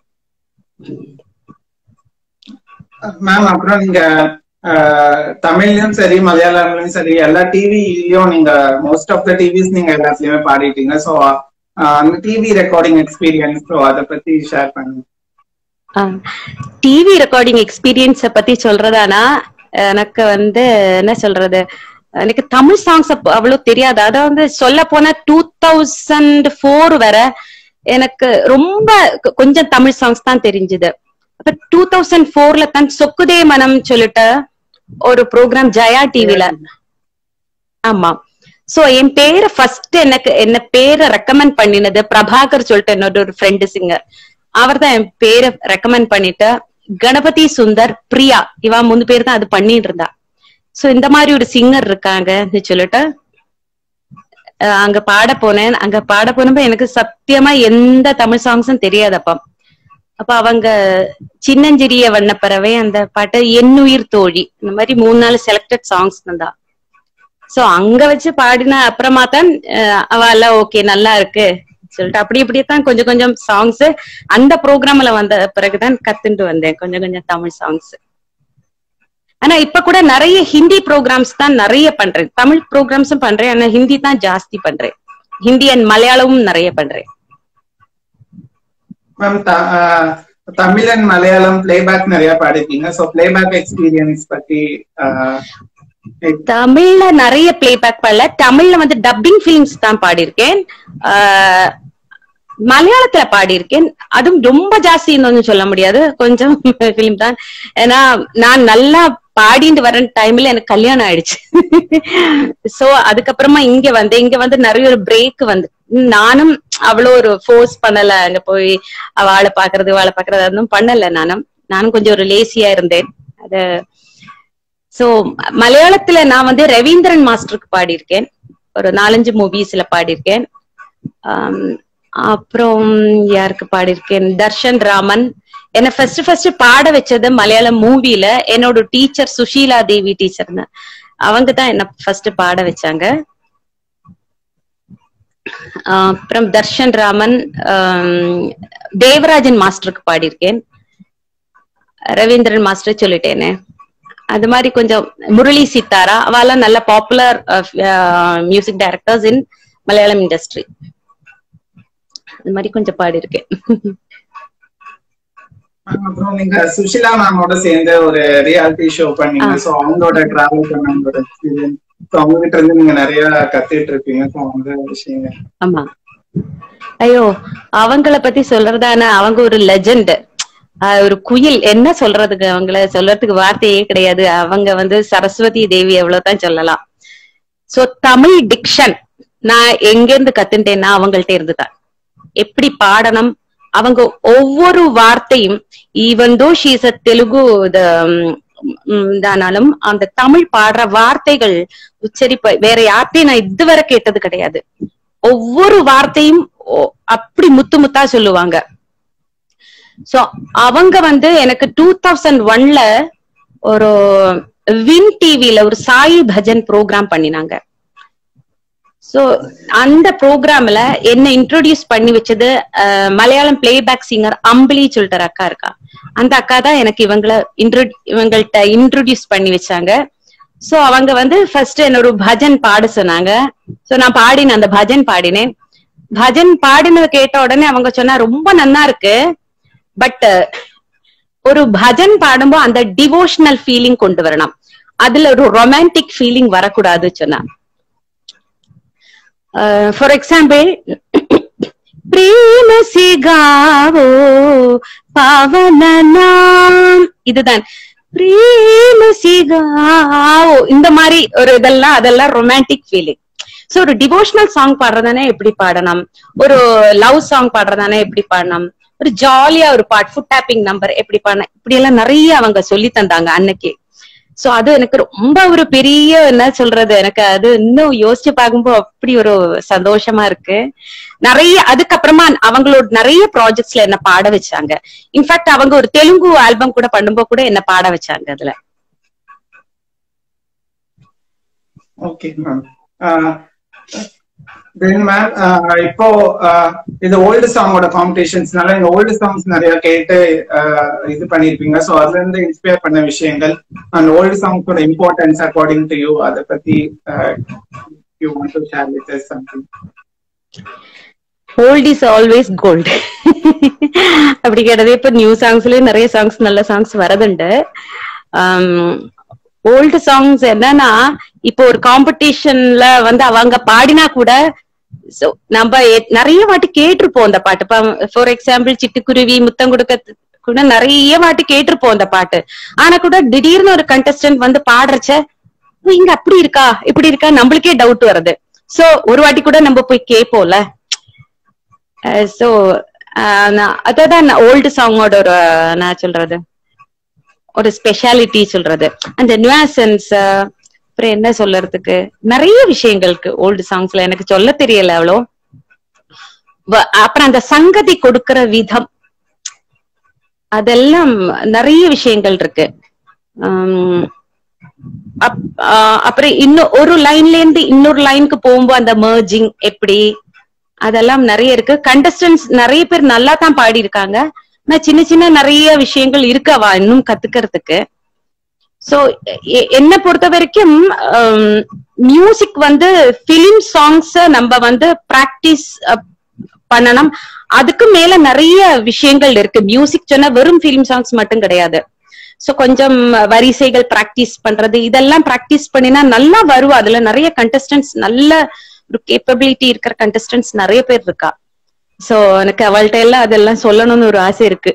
மேம் அப்புறம் நீங்க அஹ், தமிழ்லயும் சரி மலையாளம்லயும் சரி எல்லா டிவிலயும் நீங்க மோஸ்ட் ஆஃப் த டிவிஸ் நீங்க எல்லாத்துலயுமே பாடிட்டீங்க சோ அந்த டிவி ரெக்கார்டிங் எக்ஸ்பீரியன்ஸ் ஸோ அதை பத்தி ஷேர் பண்ணுங்க டிவி ரெக்கார்டிங் எக்ஸ்பீரியன்ஸ பத்தி சொல்றதானா எனக்கு வந்து என்ன சொல்றது எனக்கு தமிழ் சாங்ஸ் அவ்வளவு தெரியாது அதாவது வந்து சொல்ல போனா டூ தௌசண்ட் ஃபோர் வரை எனக்கு ரொம்ப கொ- கொஞ்சம் தமிழ் சாங்ஸ் தான் தெரிஞ்சது அப்ப டூ தௌசண்ட் ஃபோர்ல தான் சொக்குதே மனம் சொல்லிட்டு ஒரு ப்ரோக்ராம் ஜெயா டிவில ஆமா சோ என் பேரை ஃபர்ஸ்ட் எனக்கு என்ன பேரை ரெக்கமெண்ட் பண்ணினது பிரபாகர் சொல்லிட்டு என்னோட ஒரு ஃப்ரெண்டு சிங்கர் அவர் தான் என் பேரை ரெக்கமெண்ட் பண்ணிட்டு கணபதி சுந்தர் பிரியா இவா மூணு பேர் தான் அது பண்ணிட்டு இருந்தா சோ இந்த மாதிரி ஒரு சிங்கர் இருக்காங்கன்னு சொல்லிட்டு அஹ் அங்க பாட போனேன் அங்க பாட போனப்ப எனக்கு சத்தியமா எந்த தமிழ் சாங்ஸும் தெரியாது அப்ப அப்ப அவங்க சின்னஞ்சிறிய வண்ணப்பறவை அந்த பாட்டு என்னுயிர் தோழி இந்த மாதிரி மூணு நாலு செலக்டட் சாங்ஸ் இருந்தா சோ அங்க வச்சு பாடின அப்புறமா தான் அஹ் அவ எல்லாம் ஓகே நல்லா இருக்கு சொல்லிட்டு அப்படி இப்படியே தான் கொஞ்சம் கொஞ்சம் சாங்ஸ் அந்த ப்ரோக்ராம்ல வந்த பிறகுதான் கத்துட்டு வந்தேன் கொஞ்சம் கொஞ்சம் தமிழ் சாங்ஸ் ஆனா இப்ப கூட நிறைய ஹிந்தி ப்ரோக்ராம்ஸ் தான் நிறைய பண்றேன் தமிழ் ப்ரோக்ராம்ஸும் பண்றேன் ஆனா ஹிந்தி தான் ஜாஸ்தி பண்றேன் ஹிந்தி அண்ட் மலையாளமும் நிறைய பண்றேன் ma'am Tamil and Malayalam playback நிறைய பாடிருக்கீங்க ஸோ பிளேபேக் எக்ஸ்பீரியன்ஸ் பத்தி அஹ், தமிழ்ல நிறைய பிளேபேக் பண்ணல தமிழ்ல வந்து டப்பிங் ஃபிலிம்ஸ் தான் பாடியிருக்கேன் ஆஹ் மலையாளத்துல பாடியிருக்கேன் அதுவும் ரொம்ப ஜாஸ்தி இன்னொன்னு சொல்ல முடியாது கொஞ்சம் ஃபிலிம் தான் ஏன்னா நான் நல்லா பாடிட்டு வர டைம்ல எனக்கு கல்யாணம் ஆயிடுச்சு சோ அதுக்கப்புறமா இங்க வந்து இங்க வந்து நிறைய ஒரு பிரேக் வந்து நானும் அவ்வளோ ஒரு ஃபோர்ஸ் பண்ணல அங்க போய் அவளை பாக்குறது வாழை பாக்குறது அதுவும் பண்ணல நானும் நானும் கொஞ்சம் ஒரு லேசியா இருந்தேன் அது சோ மலையாளத்துல நான் வந்து ரவீந்திரன் மாஸ்டருக்கு பாடியிருக்கேன் ஒரு நாலஞ்சு மூவிஸ்ல பாடியிருக்கேன் ஆம், அப்புறம் யாருக்கு பாடியிருக்கேன் தர்ஷன் ராமன் என்ன ஃபர்ஸ்ட் ஃபர்ஸ்ட் பாட வச்சது மலையாளம் மூவில என்னோட டீச்சர் சுஷீலா தேவி டீச்சர் அவங்க தான் என்ன ஃபர்ஸ்ட் பாட வச்சாங்க ஆஹ் அப்புறம் தர்ஷன் ராமன் ஆம், தேவராஜன் மாஸ்டருக்கு பாடியிருக்கேன் ரவீந்திரன் மாஸ்டர் சொல்லிட்டேனே அது மாதிரி கொஞ்சம் முரளி சித்தாரா அவெல்லாம் நல்ல popular music directors in Malayalam industry அது மாதிரி கொஞ்சம் பாடியிருக்கேன் அப்புறம் நீங்க சுஷிலா மேமோட சேர்ந்து ஒரு ரியாலிட்டி ஷோ பண்ணீங்க ஸோ அவங்களோட டிராவல் பண்ணவங்களோட எக்ஸ்பீரியன்ஸ் ஸோ அவங்க கிட்ட இருந்து நீங்க நிறைய கத்துட்டு இருப்பீங்க ஸோ அவங்க விஷயங்கள் ஆமா ஐயோ அவங்கள பத்தி சொல்றதான அவங்க ஒரு லெஜெண்ட் ஆஹ் ஒரு குயில் என்ன சொல்றதுக்கு அவங்கள சொல்றதுக்கு வார்த்தையே கிடையாது அவங்க வந்து சரஸ்வதி தேவி அவ்வளவுதான் சொல்லலாம் சோ தமிழ் டிக்ஷன் நான் எங்க இருந்து கத்துட்டேன்னா அவங்கள்ட்ட இருந்துதான் எப்படி பாடணும் அவங்க ஒவ்வொரு வார்த்தையும் even though she's a Telugu தானாலும் அந்த தமிழ் பாடுற வார்த்தைகள் உச்சரிப்பு வேற யார்ட்டையும் நான் இதுவரை கேட்டது கிடையாது ஒவ்வொரு வார்த்தையும் ஒ- அப்படி முத்து முத்தா சொல்லுவாங்க சோ அவங்க வந்து எனக்கு டூ தௌசண்ட் ஒன்ல ஒரு வின் டிவில ஒரு சாய் பஜன் ப்ரோக்ராம் பண்ணினாங்க சோ அந்த ப்ரோக்ராம்ல என்ன இன்ட்ரோடியூஸ் பண்ணி வச்சது அஹ், மலையாளம் பிளேபேக் சிங்கர் அம்பிளி சொல்லிட்டு ஒரு அக்கா இருக்கா அந்த அக்கா தான் எனக்கு இவங்கள இன்ட்ரோ இவங்கள்ட்ட இன்ட்ரோடியூஸ் பண்ணி வச்சாங்க சோ அவங்க வந்து ஃபர்ஸ்ட் என்ன ஒரு பஜன் பாட சொன்னாங்க சோ நான் பாடினேன் அந்த பஜன் பாடினேன் பஜன் பாடினதை கேட்ட உடனே அவங்க சொன்னா ரொம்ப நன்னா இருக்கு பட் ஒரு பஜன் பாடும்போது அந்த டிவோஷனல் ஃபீலிங் கொண்டு வரணும் அதுல ஒரு ரொமான்டிக் ஃபீலிங் வரக்கூடாது சொன்னா ஃபார் எக்ஸாம்பிள் பிரேம சிகாவோ பாவன நாம் இதுதான் பிரேம சிகாவோ இந்த மாதிரி ஒரு இதெல்லாம் அதெல்லாம் ரொமான்டிக் ஃபீலிங் சோ ஒரு டிவோஷனல் சாங் பாடுறதானே எப்படி பாடணும் ஒரு லவ் சாங் பாடுறதானே எப்படி பாடணும் ஒரு ஜாலியா ஒரு பாட் ஃபுட் டேப்பிங் நம்பர் எப்படி பாடணும் இப்படி எல்லாம் நிறைய அவங்க சொல்லி தந்தாங்க அன்னைக்கு சோ அது எனக்கு ரொம்ப ஒரு பெரிய என்ன சொல்றது எனக்கு அது இன்னும் யோசிச்சு பார்க்கும்போது அப்படி ஒரு சந்தோஷமா இருக்கு நிறைய அதுக்கப்புறமா அவங்களோட நிறைய ப்ராஜெக்ட்ஸ்ல என்ன பாட வச்சாங்க இன்ஃபேக்ட் அவங்க ஒரு தெலுங்கு ஆல்பம் கூட பண்ணும்போது கூட என்ன பாட வச்சாங்க அதுல ஓகே மேம் தென் மேம் இப்போ uh, இது ஓல்டு சாங்கோட காம்படிஷன்ஸ்னால இந்த ஓல்டு சாங்ஸ் நிறைய கேட்டு uh, இது பண்ணிருப்பீங்க ஸோ அதுல இருந்து இன்ஸ்பயர் பண்ண விஷயங்கள் அந்த ஓல்டு சாங்ஸோட இம்பார்ட்டன்ஸ் அக்கார்டிங் டு யூ அதை பத்தி you want to share with us something old is always gold அப்படி கேட்டது இப்ப நியூ சாங்ஸ்லயும் நிறைய சாங்ஸ் நல்ல சாங்ஸ் வரதுண்டு ஓல்டு சாங்ஸ் என்னன்னா இப்போ ஒரு காம்படிஷன்ல வந்து அவங்க பாடினா கூட so நம்ம எ- நிறைய வாட்டி கேட்டிருப்போம் அந்த பாட்டு இப்ப ஃபார் எக்ஸாம்பிள் சிட்டுக்குருவி முத்தம் கொடுக்க கூட நிறைய வாட்டி கேட்டிருப்போம் அந்த பாட்டு ஆனா கூட திடீர்னு ஒரு கண்டஸ்டன்ட் வந்து பாடுறச்ச "ஓ, இங்க அப்படி இருக்கா இப்படி இருக்கா நம்மளுக்கே டவுட் வருது சோ ஒரு வாட்டி கூட நம்ம போய் கேட்போம்ல சோ அதான் ஓல்டு சாங்கோட ஒரு நான் சொல்றது ஒரு ஸ்பெஷாலிட்டி சொல்றது அந்த நியூசன்ஸ் அப்புறம் என்ன சொல்றதுக்கு நிறைய விஷயங்களுக்கு ஓல்டு சாங்ஸ்ல எனக்கு சொல்ல தெரியல அவ்வளோ வ- அப்புறம் அந்த சங்கதி கொடுக்கிற விதம் அதெல்லாம் நிறைய விஷயங்கள் இருக்கு உம் அப்- ஆஹ் அப்புறம் இன்னும் ஒரு லைன்ல இருந்து இன்னொரு லைனுக்கு போகும்போது அந்த மர்ஜிங் எப்படி அதெல்லாம் நிறைய இருக்கு கண்டஸ்டன்ஸ் நிறைய பேர் நல்லா தான் பாடி இருக்காங்க ஆனா சின்ன சின்ன நிறைய விஷயங்கள் இருக்கவா இன்னும் கத்துக்கிறதுக்கு சோ என்ன பொறுத்த வரைக்கும் மியூசிக் வந்து பிலிம் சாங்ஸ் நம்ம வந்து பிராக்டிஸ் பண்ணணும் அதுக்கு மேல நிறைய விஷயங்கள் இருக்கு மியூசிக் சொன்னா வெறும் பிலிம் சாங்ஸ் மட்டும் கிடையாது சோ கொஞ்சம் வரிசைகள் பிராக்டிஸ் பண்றது இதெல்லாம் பிராக்டிஸ் பண்ணினா நல்லா வரும் அதுல நிறைய கண்டஸ்டன்ஸ் நல்ல ஒரு கேப்பபிலிட்டி இருக்கிற கண்டஸ்டன்ஸ் நிறைய பேர் இருக்கா சோ எனக்கு அவள்கிட்ட எல்லாம் அதெல்லாம் சொல்லணும்னு ஒரு ஆசை இருக்கு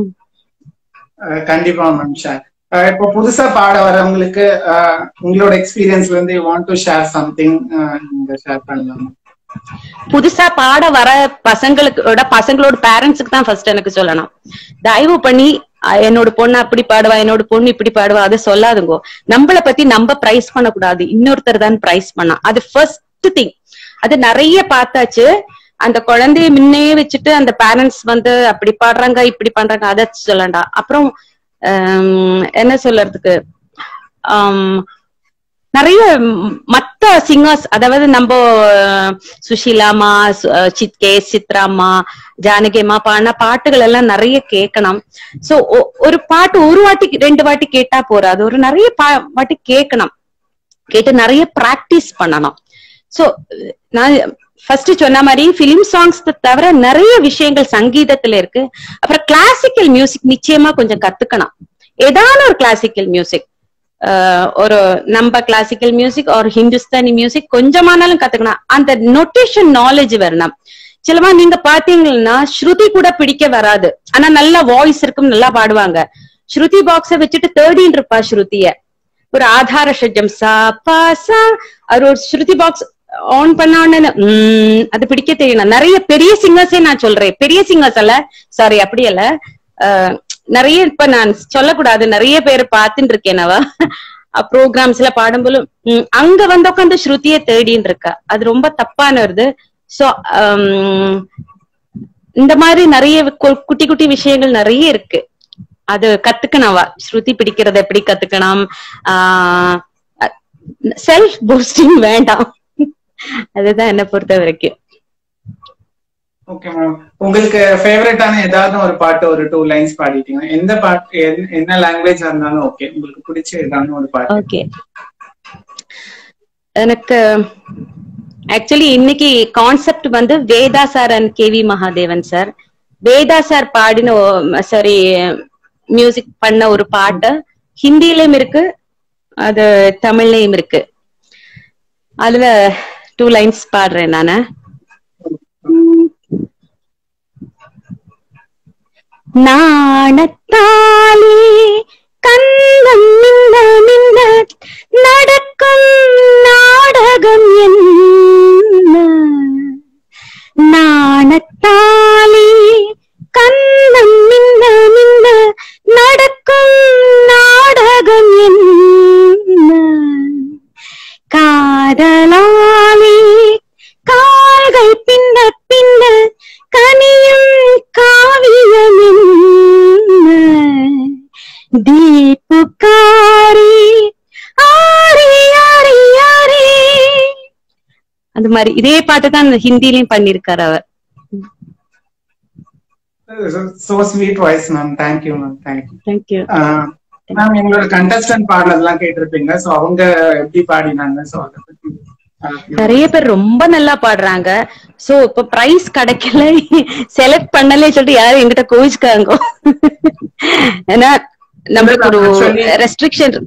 அஹ் கண்டிப்பா மேம் ஷேர் இப்போ புதுசா பாட வரவங்களுக்கு அஹ், உங்களோட எக்ஸ்பீரியன்ஸ்ல இருந்து வாண்ட் டு ஷேர் சம்திங் நீங்க ஷேர் பண்ணலாம் புதுசா பாட வர பசங்களுக்கு பசங்களோட பேரண்ட்ஸுக்கு தான் ஃபர்ஸ்ட் எனக்கு சொல்லணும் தயவு பண்ணி அஹ், என்னோட பொண்ணு அப்படி பாடுவா என்னோட பொண்ணு இப்படி பாடுவா அதை சொல்லாதுங்கோ நம்மள பத்தி நம்ம பிரைஸ் பண்ணக்கூடாது இன்னொருத்தர் தான் பிரைஸ் பண்ணா அது ஃபர்ஸ்ட் திங் அது நிறைய பார்த்தாச்சு அந்த குழந்தைய முன்னையே வச்சுட்டு அந்த பேரண்ட்ஸ் வந்து அப்படி பாடுறாங்க இப்படி பண்றாங்க அதை சொல்லண்டா அப்புறம் ஹம், என்ன சொல்றதுக்கு ஆம், நிறைய ம், மத்த சிங்கர்ஸ் அதாவது நம்ம அஹ், சுஷீலாமா சு- அஹ், சித் கே சித்ராம்மா ஜானகியம்மா பாடின பாட்டுகள் எல்லாம் நிறைய கேட்கணும் சோ ஒரு பாட்டு ஒரு வாட்டி ரெண்டு வாட்டி கேட்டா போறாது ஒரு நிறைய பா- வாட்டி கேட்கணும் கேட்டு நிறைய பிராக்டிஸ் பண்ணணும் சோ நான் ஃபர்ஸ்ட் சொன்ன மாதிரி பிலிம் சாங்ஸ் தவிர நிறைய விஷயங்கள் சங்கீதத்துல இருக்கு அப்புறம் கிளாசிக்கல் மியூசிக் நிச்சயமா கொஞ்சம் கத்துக்கணும் ஏதான ஒரு கிளாசிக்கல் மியூசிக் ஒரு நம்ம கிளாசிக்கல் மியூசிக் ஒரு ஹிந்துஸ்தானி மியூசிக் கொஞ்சமானாலும் கத்துக்கணும் அந்த நொட்டேஷன் நாலேஜ் வரணும் சிலமா நீங்க பாத்தீங்கன்னா ஸ்ருதி கூட பிடிக்க வராது ஆனா நல்ல வாய்ஸ் இருக்கும் நல்லா பாடுவாங்க ஸ்ருதி பாக்ஸ வச்சுட்டு தேர்டின் இருப்பா ஸ்ருதிய ஒரு ஆதார ஷட்ஜம் சா பா சா அவர் ஒரு ஸ்ருதி பாக்ஸ் ஆன் பண்ணான்னு உம் அது பிடிக்க தெரியணும் நிறைய பெரிய சிங்கர்ஸே நான் சொல்றேன் பெரிய சிங்கர்ஸ் அல்ல சாரி அப்படி அல்ல அஹ், நிறைய இப்ப நான் சொல்லக்கூடாது நிறைய பேர் பார்த்துட்டு இருக்கேன் அவ ப்ரோக்ராம்ஸ்ல பாடும்போது உம், அங்க வந்து உட்காந்து ஸ்ருதியை தேடின்னு இருக்கா அது ரொம்ப தப்பானது சோ இந்த மாதிரி நிறைய கு- குட்டி குட்டி விஷயங்கள் நிறைய இருக்கு அது கத்துக்கணவா ஸ்ருதி பிடிக்கிறத எப்படி கத்துக்கணும் ஆஹ் செல்ஃப் பூஸ்டிங் வேண்டாம் அதுதான் என்ன பொறுத்த வரைக்கும் ஓகே மேம் உங்களுக்கு ஃபேவரட்டான ஏதாவது ஒரு பாட்டு ஒரு டூ லைன்ஸ் பாடிட்டீங்க எந்த பாட்டு என்- என்ன லாங்குவேஜ் இருந்தாலும் ஓகே உங்களுக்கு பிடிச்ச ஏதாவது ஒரு பாட்டு ஓகே எனக்கு ஆக்சுவலி இன்னைக்கு கான்செப்ட் வந்து Veda sir and KV Mahadevan sir Veda sir பாடின சாரி மியூசிக் பண்ண ஒரு பாட்டு ஹிந்திலயும் இருக்கு அது தமிழ்லயும் இருக்கு அதுல டூ லைன்ஸ் பாடுறேன் நானு நாணத்தாலே கண்ணம் மின்ன மின்ன நடக்கும் நாடகம் என்ன நாணத்தாலே கண்ணம் மின்ன மின்ன நடக்கும் நாடகம் என்ன காதலாலே கால்கள் பின்ன பின்ன கனியும் காவியம் என்ன தீப்புக்காரி ஆரி ஆரி ஆரி அந்த மாதிரி இதே பாட்டு தான் ஹிந்திலயும் பண்ணிருக்காரு அவர் so sweet voice ma'am thank you ma'am thank you thank you ma'am எங்களோட கண்டஸ்டன்ட் பாடுறதெல்லாம் கேட்டிருப்பீங்க சோ அவங்க எப்படி பாடினாங்க சோ அதை பத்தி uh, நிறைய பேர் ரொம்ப நல்லா பாடுறாங்க சோ இப்ப பிரைஸ் கிடைக்கல செலக்ட் பண்ணல சொல்லிட்டு யாரும் என்கிட்ட கோவிச்சுக்காங்க ஏன்னா நம்மளுக்கு ஒரு Actually- ரெஸ்ட்ரிக்ஷன்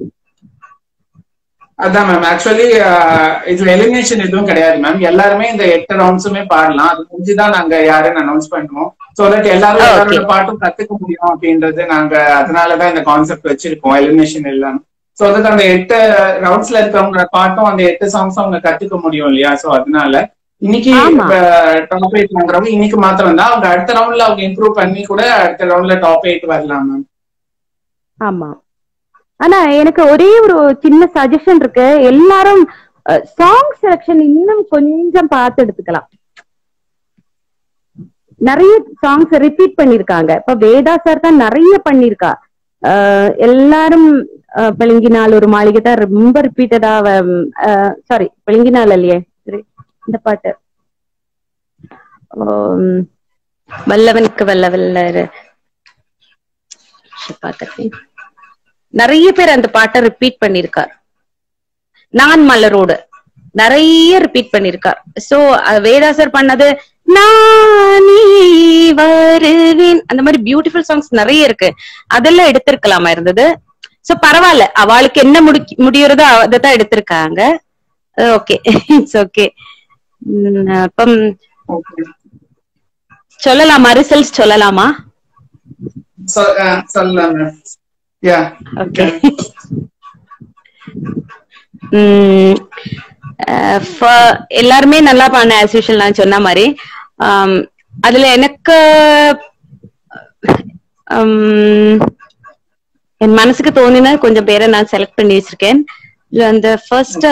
அதான் மேம் ஆக்சுவலி இதுல எலிமினேஷன் எதுவும் கிடையாது மேம் எல்லாருமே இந்த எட்டு ரவுண்ட்ஸுமே பாடலாம் அது முடிஞ்சுதான் நாங்க யாருன்னு அனௌன்ஸ் பண்ணுவோம் சோ தட் எல்லாரும் Okay. எல்லாரோட பாட்டும் கத்துக்க முடியும் அப்படின்றது நாங்க அதனாலதான் இந்த கான்செப்ட் வச்சிருக்கோம் எலிமினேஷன் இல்லாம சோ தட் அந்த எட்டு ரவுண்ட்ஸ்ல இருக்கவங்க பாட்டும் அந்த எட்டு சாங்ஸ் அவங்க கத்துக்க முடியும் இல்லையா சோ அதனால இன்னைக்கு ஆமா. டாப் எயிட் வாங்குறவங்க இன்னைக்கு மாத்திரம் தான் அவங்க அடுத்த ரவுண்ட்ல அவங்க இம்ப்ரூவ் பண்ணி கூட அடுத்த ரவுண்ட்ல டாப் எயிட் வரலாம் மேம் ஆமா ஆனா எனக்கு ஒரே ஒரு சின்ன சஜஷன் இருக்கு எல்லாரும் சாங் செலக்ஷன் இன்னும் கொஞ்சம் பார்த்து எடுத்துக்கலாம் நிறைய சாங்ஸ் ரிப்பீட் பண்ணிருக்காங்க இப்ப வேதா சார் தான் நிறைய பண்ணிருக்கா அஹ் எல்லாரும் அஹ், பெழுங்கினால் ஒரு மாளிகை தான் ரொம்ப ரிப்பீட்டடா சாரி பெழுங்கினால் இல்லையே சரி, இந்த பாட்டு உம், வல்லவனுக்கு வல்லவல்ல பார்த்துருக்கேன் நிறைய பேர் அந்த பாட்டை ரிப்பீட் பண்ணிருக்கார் நான் மலரோடு நிறைய ரிப்பீட் பண்ணிருக்கார் சோ வேதாசர் பண்ணது நானே வருவேன் அந்த மாதிரி பியூட்டிஃபுல் சாங்ஸ் நிறைய இருக்கு அதெல்லாம் எடுத்திருக்கலாமா இருந்தது சோ பரவாயில்ல அவளுக்கு என்ன முடி முடியறதோ அதைத்தான் எடுத்திருக்காங்க ஓகே இட்ஸ் ஓகே அப்பம் ஓகே சொல்லலாமா ரிசல்ட்ஸ் சொல்லலாமா சொல்லலாம் ma'am yeah okay um ah for- எல்லாருமே நல்லா பண்ண ஆஸ் யூஷுவல் நான் சொன்ன மாதிரி ஆம், அதுல எனக்கு உம், என் மனசுக்கு தோணின கொஞ்சம் பேரை நான் செலக்ட் பண்ணி வச்சிருக்கேன் இதுல அந்த ஃபர்ஸ்ட்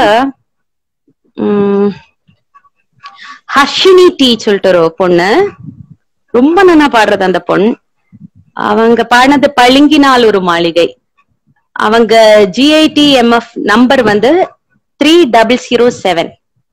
ஹர்ஷினி டி சொல்லிட்டு ஒரு பொண்ணு ரொம்ப நல்லா பாடுறது அந்த பொண்ணு அவங்க பாடினது பளிங்கினால் ஒரு மாளிகை அவங்க ஜிஐடி எம்எஃப் நம்பர் வந்து த்ரீ டபுள் ஜீரோ செவன்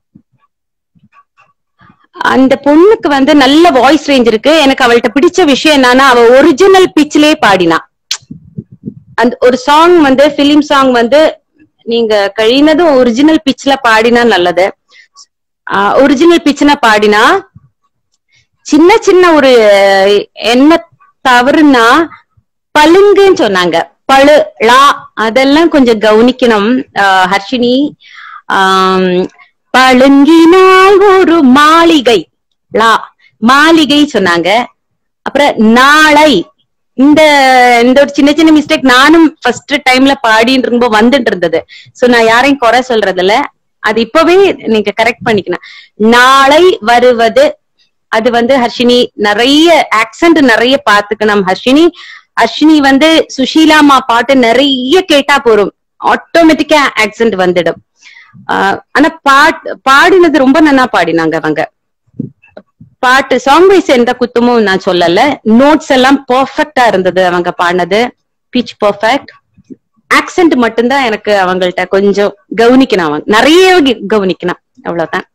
அந்த பொண்ணுக்கு வந்து நல்ல வாய்ஸ் ரேஞ்ச் இருக்கு எனக்கு அவள்கிட்ட பிடிச்ச விஷயம் என்னன்னா அவ ஒரிஜினல் பிச்சிலே பாடினா அந்த ஒரு சாங் வந்து பிலிம் சாங் வந்து நீங்க கழினதும் ஒரிஜினல் பிச்ல பாடினா நல்லது ஒரிஜினல் பிச்னா பாடினா சின்ன சின்ன ஒரு என்ன தவறுனா பளுங்குன்னு சொன்னாங்க பழு லா அதெல்லாம் கொஞ்சம் கவனிக்கணும் ஆஹ் ஹர்ஷினி ஆம், பழுங்கினால் ஒரு மாளிகை லா மாளிகை சொன்னாங்க அப்புறம் நாளை இந்த இந்த ஒரு சின்ன சின்ன மிஸ்டேக் நானும் ஃபர்ஸ்ட் டைம்ல பாடிட்டு இருக்கும்போது வந்துட்டு இருந்தது சோ நான் யாரையும் குறை சொல்றது இல்ல அது இப்பவே நீங்க கரெக்ட் பண்ணிக்கணும் நாளை வருவது அது வந்து ஹர்ஷினி நிறைய ஆக்சென்ட் நிறைய பாத்துக்கணும் ஹர்ஷினி ஹர்ஷினி வந்து சுஷீலாமா பாட்டு நிறைய கேட்டா போறோம் ஆட்டோமேட்டிக்கா ஆக்சென்ட் வந்துடும் ஆஹ் ஆனா பாட் பாடினது ரொம்ப நல்லா பாடினாங்க அவங்க பாட்டு சாங் வைஸ் எந்த குத்தமும் நான் சொல்லல நோட்ஸ் எல்லாம் பெர்ஃபெக்டா இருந்தது அவங்க பாடினது பிச் பெர்ஃபெக்ட் ஆக்சென்ட் மட்டும்தான் எனக்கு அவங்கள்ட்ட கொஞ்சம் கவனிக்கணும் அவங்க நிறைய கி- கவனிக்கணும் அவ்வளவுதான்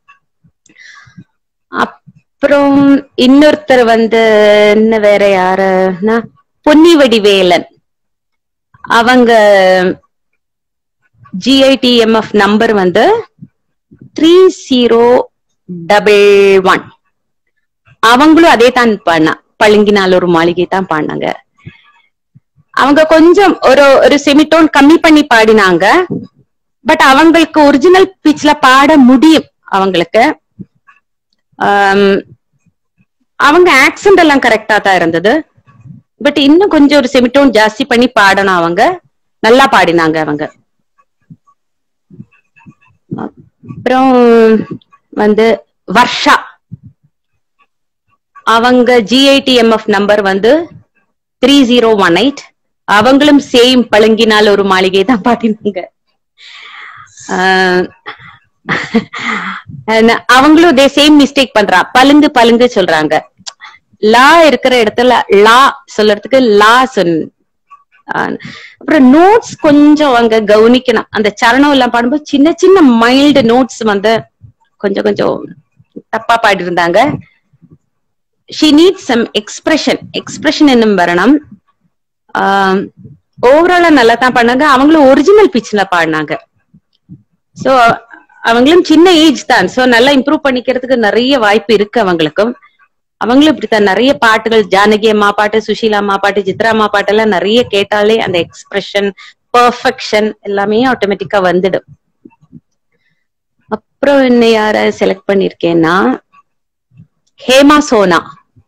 அப்புறம் இன்னொருத்தர் வந்து என்ன வேற யாருன்னா பொன்னிவடிவேலன் அவங்க ஜிஐடிஎம்எஃப் நம்பர் வந்து த்ரீ ஜீரோ டபுள் ஒன் அவங்களும் அதே தான் பாடினா பழுங்கினால் ஒரு மாளிகை தான் பாடினாங்க அவங்க கொஞ்சம் ஒரு ஒரு செமிடோன் கம்மி பண்ணி பாடினாங்க பட் அவங்களுக்கு ஒரிஜினல் பிச்ல பாட முடியும் அவங்களுக்கு ஆம், அவங்க ஆக்சென்ட் எல்லாம் கரெக்டா தான் இருந்தது பட் இன்னும் கொஞ்சம் ஒரு செமிடோன் ஜாஸ்தி பண்ணி பாடணும் அவங்க நல்லா பாடினாங்க அவங்க அப்புறம் வந்து வர்ஷா அவங்க ஜிஐடிஎம்எஃப் நம்பர் வந்து த்ரீ ஜீரோ ஒன் எயிட் அவங்களும் சேம் பழுங்கினால் ஒரு மாளிகை தான் பாடினாங்க ஆஹ் and அவங்களும் தே சேம் மிஸ்டேக் பண்றா பழுங்கு பழுங்கு சொல்றாங்க லா இருக்கிற இடத்துல லா சொல்றதுக்கு லா சொன் ஆஹ் அப்புறம் நோட்ஸ் கொஞ்சம் அங்க கவனிக்கணும் அந்த சரணம் எல்லாம் பாடும்போது சின்ன சின்ன மைல்டு நோட்ஸ் வந்து கொஞ்சம் கொஞ்சம் தப்பா பாடி இருந்தாங்க she need some expression expression என்னும் வரணும் ஓவராலா நல்லா தான் பண்ணாங்க அவங்களும் ஒரிஜினல் பிச்ல பாடினாங்க சோ அவங்களும் சின்ன ஏஜ் தான் சோ நல்லா இம்ப்ரூவ் பண்ணிக்கிறதுக்கு நிறைய வாய்ப்பு இருக்கு அவங்களுக்கும் அவங்களும் இப்படித்தான் நிறைய பாட்டுகள் ஜானகி அம்மா பாட்டு சுஷீலா அம்மா பாட்டு சித்ரா அம்மா பாட்டு எல்லாம் நிறைய கேட்டாலே அந்த எக்ஸ்பிரஷன் பெர்ஃபெக்ஷன் எல்லாமே ஆட்டோமேட்டிக்கா வந்துடும் அப்புறம் என்ன யார செலக்ட் பண்ணிருக்கேன்னா ஹேமா சோனா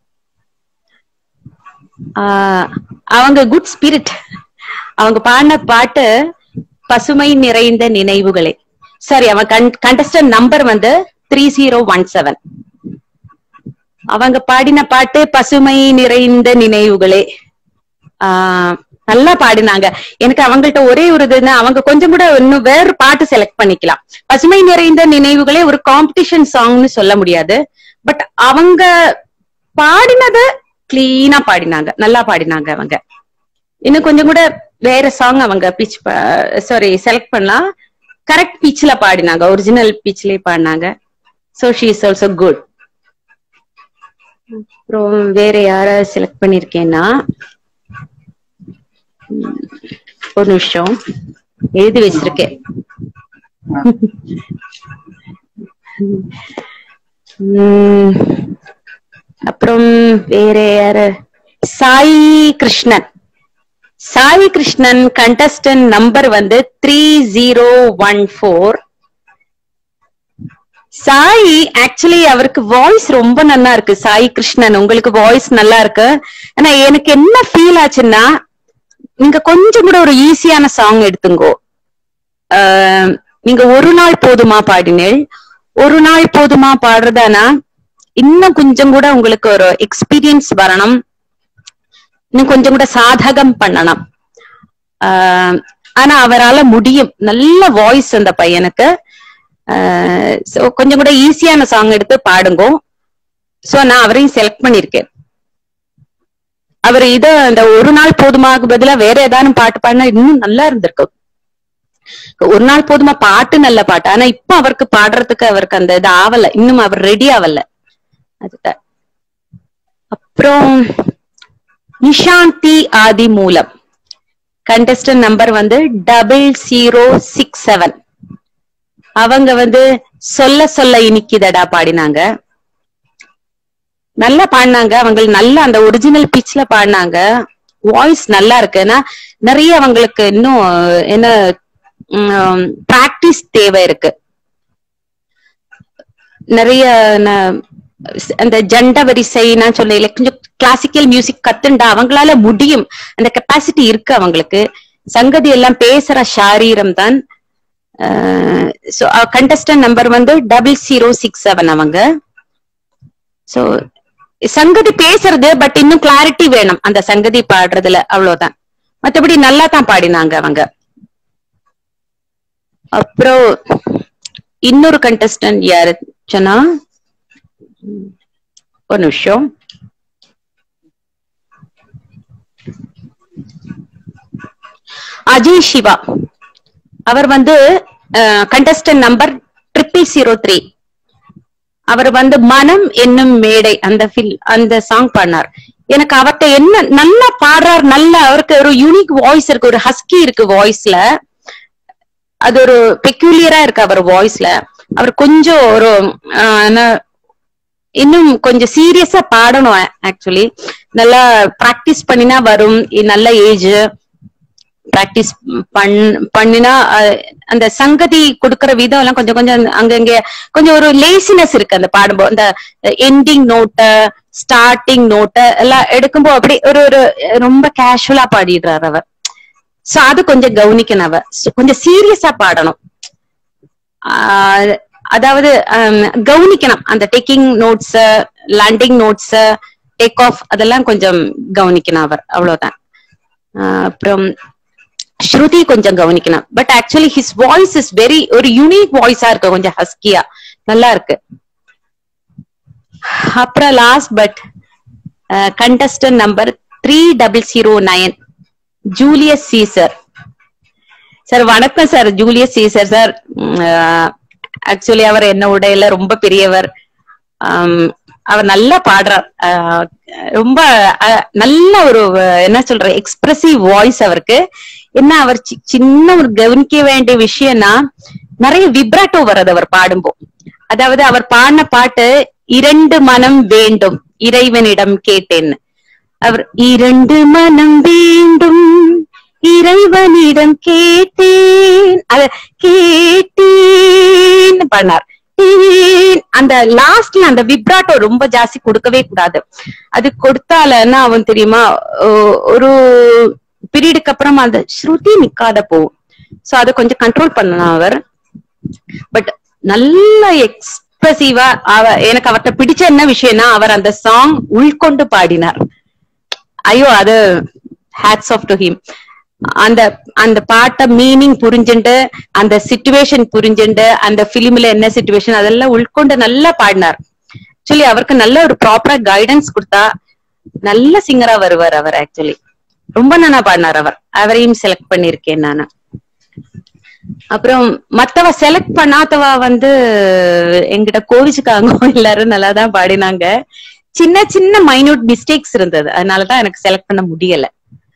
ஆஹ் அவங்க குட் ஸ்பிரிட் அவங்க பாடின பாட்டு பசுமை நிறைந்த நினைவுகளே சாரி அவன் கண்டஸ்டன்ட் நம்பர் வந்து த்ரீ ஜீரோ ஒன் செவன் அவங்க பாடின பாட்டு பசுமை நிறைந்த நினைவுகளே ஆஹ் நல்லா பாடினாங்க எனக்கு அவங்கள்ட்ட ஒரே ஒரு இதுன்னா அவங்க கொஞ்சம் கூட இன்னும் வேற பாட்டு செலக்ட் பண்ணிக்கலாம் பசுமை நிறைந்த நினைவுகளே ஒரு காம்படிஷன் சாங்னு சொல்ல முடியாது பட் அவங்க பாடினது கிளீனா பாடினாங்க நல்லா பாடினாங்க அவங்க இன்னும் கொஞ்சம் கூட வேற சாங் அவங்க பிச் சாரி செலக்ட் பண்ணலாம் கரெக்ட் பிச்ல பாடினாங்க ஒரிஜினல் பிச்லயே பாடினாங்க so she is also good அப்புறம் வேற யார செலக்ட் பண்ணிருக்கேன்னா உம், ஒரு நிமிஷம் எழுதி வச்சிருக்கேன் உம், அப்புறம் வேற யாரு சாய் கிருஷ்ணன் சாய் கிருஷ்ணன் கண்டஸ்டன்ட் நம்பர் வந்து three zero one four Sai actually அவருக்கு வாய்ஸ் ரொம்ப நல்லா இருக்கு சாய் கிருஷ்ணன் உங்களுக்கு வாய்ஸ் நல்லா இருக்கு ஆனா எனக்கு என்ன ஃபீல் ஆச்சுன்னா நீங்க கொஞ்சம் கூட ஒரு ஈஸியான சாங் எடுத்துங்கோ ஆஹ் நீங்க ஒரு நாள் போதுமா பாடினேள் ஒரு நாள் போதுமா பாடுறதானா இன்னும் கொஞ்சம் கூட உங்களுக்கு ஒரு எக்ஸ்பீரியன்ஸ் வரணும் இன்னும் கொஞ்சம் கூட சாதகம் பண்ணணும் ஆஹ் ஆனா அவரால முடியும் நல்ல வாய்ஸ் அந்த பையனுக்கு சோ கொஞ்சம் கூட ஈஸியான சாங் எடுத்து பாடுங்க சோ நான் அவரையும் செலக்ட் பண்ணிருக்கேன் அவர் இத அந்த ஒரு நாள் போதுமாக்கு பதிலா வேற ஏதானும் பாட்டு பாடினா இன்னும் நல்லா இருந்திருக்கும் ஒரு நாள் போதுமா பாட்டு நல்ல பாட்டு ஆனா இப்ப அவருக்கு பாடுறதுக்கு அவருக்கு அந்த இது ஆவல இன்னும் அவர் ரெடி ஆவல அதுதான் அப்புறம் Nishanthi Adhimoolam contestant number வந்து டபுள் ஜீரோ சிக்ஸ் செவன் அவங்க வந்து சொல்ல சொல்ல இனிக்குதடா பாடினாங்க நல்லா பாடினாங்க அவங்க நல்ல அந்த ஒரிஜினல் பிச்ல பாடினாங்க வாய்ஸ் நல்லா இருக்கு ஏன்னா நிறைய அவங்களுக்கு இன்னும் என்ன பிராக்டிஸ் தேவை இருக்கு நிறைய ந- அந்த ஜண்ட வரிசை நான் சொன்னேன் கொஞ்சம் கிளாசிக்கல் மியூசிக் கத்துண்டா அவங்களால முடியும் அந்த கெப்பாசிட்டி இருக்கு அவங்களுக்கு சங்கதி எல்லாம் பேசுற ஷாரீரம் தான் ஸோ கண்டஸ்டன்ட் நம்பர் வந்து டபுள் ஜீரோ சிக்ஸ் செவன் அவங்க ஸோ சங்கதி பேசுறது பட் இன்னும் கிளாரிட்டி வேணும் அந்த சங்கதி பாடுறதுல அவ்வளவுதான் மற்றபடி நல்லா தான் பாடினாங்க அவங்க அப்புறம் இன்னொரு கண்டஸ்டன்ட் யாரு சொன்னா ஒரு நிமிஷம் அஜய் சிவா அவர் வந்து contestant number triple zero three அவர் வந்து மனம் என்னும் மேடை அந்த ஃபில் அந்த சாங் பாடினார் எனக்கு அவர்கிட்ட என்ன நல்லா பாடுறார் நல்ல அவருக்கு ஒரு யூனிக் வாய்ஸ் இருக்கு ஒரு ஹஸ்கி இருக்கு வாய்ஸ்ல அது ஒரு பெக்யூலியரா இருக்கு அவர் வாய்ஸ்ல அவர் கொஞ்சம் ஒரு ஆஹ், என்ன- இன்னும் கொஞ்சம் சீரியஸா பாடணும் ஆக்சுவலி நல்லா பிராக்டிஸ் பண்ணினா வரும் இ- நல்ல ஏஜ் பிராக்டிஸ் பண் பண்ணினா அஹ், அந்த சங்கதி கொடுக்கற விதம் எல்லாம் கொஞ்சம் கொஞ்சம் அங்கங்க கொஞ்சம் ஒரு லேசினஸ் இருக்கு அந்த பாடும்போது அந்த எண்டிங் நோட்ட ஸ்டார்டிங் நோட்ட எல்லாம் எடுக்கும்போது அப்படி ஒரு ஒரு ரொம்ப கேஷுவலா பாடிடுறாரு அவர் சோ அது கொஞ்சம் கவனிக்கணும் அவ So, கொஞ்சம் சீரியஸா பாடணும் ஆஹ் அதாவது ஹம், கவனிக்கணும் அந்த taking notes landing notes take off அதெல்லாம் கொஞ்சம் கவனிக்கணும் அவர் அவ்வளவுதான் ஆஹ் அப்புறம் ஸ்ருதி கொஞ்சம் கவனிக்கணும் but actually his voice is very ஒரு யூனிக் வாய்ஸா இருக்கு கொஞ்சம் ஹஸ்கியா நல்லா இருக்கு அப்புறம் last but contestant number three double zero nine Julius Caesar sir வணக்கம் sir Julius Caesar sir actually அவர் என்ன உடையில ரொம்ப பெரியவர் ஆம், அவர் நல்லா பாடுறார் ஆஹ் ரொம்ப அஹ், நல்ல ஒரு அஹ், என்ன சொல்ற எக்ஸ்பிரசிவ் வாய்ஸ் அவருக்கு என்ன அவர் சி- சின்ன ஒரு கவனிக்க வேண்டிய விஷயம்னா நிறைய விப்ராட்டோ வர்றது அவர் பாடும்போ அதாவது அவர் பாடின பாட்டு இரண்டு மனம் வேண்டும் இறைவனிடம் கேட்டேன்னு அவர் இரண்டு மனம் வேண்டும் இறைவனிடம் கேட்டேன் அத கேட்டேன் பண்ணார் டீன். அந்த லாஸ்ட்ல அந்த விப்ராட்டோ ரொம்ப ஜாஸ்தி கொடுக்கவே கூடாது அது கொடுத்தால என்ன ஆகும் தெரியுமா ஒ- ஒரு பீரியடுக்கு அப்புறம் அந்த ஸ்ருதி நிக்காத போகும் சோ அதை கொஞ்சம் கண்ட்ரோல் பண்ணணும் அவர் பட் நல்ல எக்ஸ்பிரசிவா அவ எனக்கு அவர்கிட்ட பிடிச்ச என்ன விஷயம்னா அவர் அந்த சாங் உள்கொண்டு பாடினார் ஐயோ அது ஹேட்ஸ் ஆஃப் டு ஹிம் அந்த அந்த பாட்டை மீனிங் புரிஞ்சுண்டு அந்த சிச்சுவேஷன் புரிஞ்சுண்டு அந்த பிலிம்ல என்ன சிச்சுவேஷன் அதெல்லாம் உள்கொண்டு நல்லா பாடினார் ஆக்சுவலி அவருக்கு நல்ல ஒரு ப்ராப்பரா கைடன்ஸ் கொடுத்தா நல்ல சிங்கரா வருவார் அவர் ஆக்சுவலி ரொம்ப நல்லா பாடினார் அவர் அவரையும் செலக்ட் பண்ணிருக்கேன் நானு அப்புறம் மத்தவ செலக்ட் பண்ணாதவ வந்து எங்கிட்ட கோவிச்சுக்காங்க எல்லாரும் நல்லா தான் பாடினாங்க சின்ன சின்ன மைன்யூட் மிஸ்டேக்ஸ் இருந்தது அதனாலதான் எனக்கு செலக்ட் பண்ண முடியல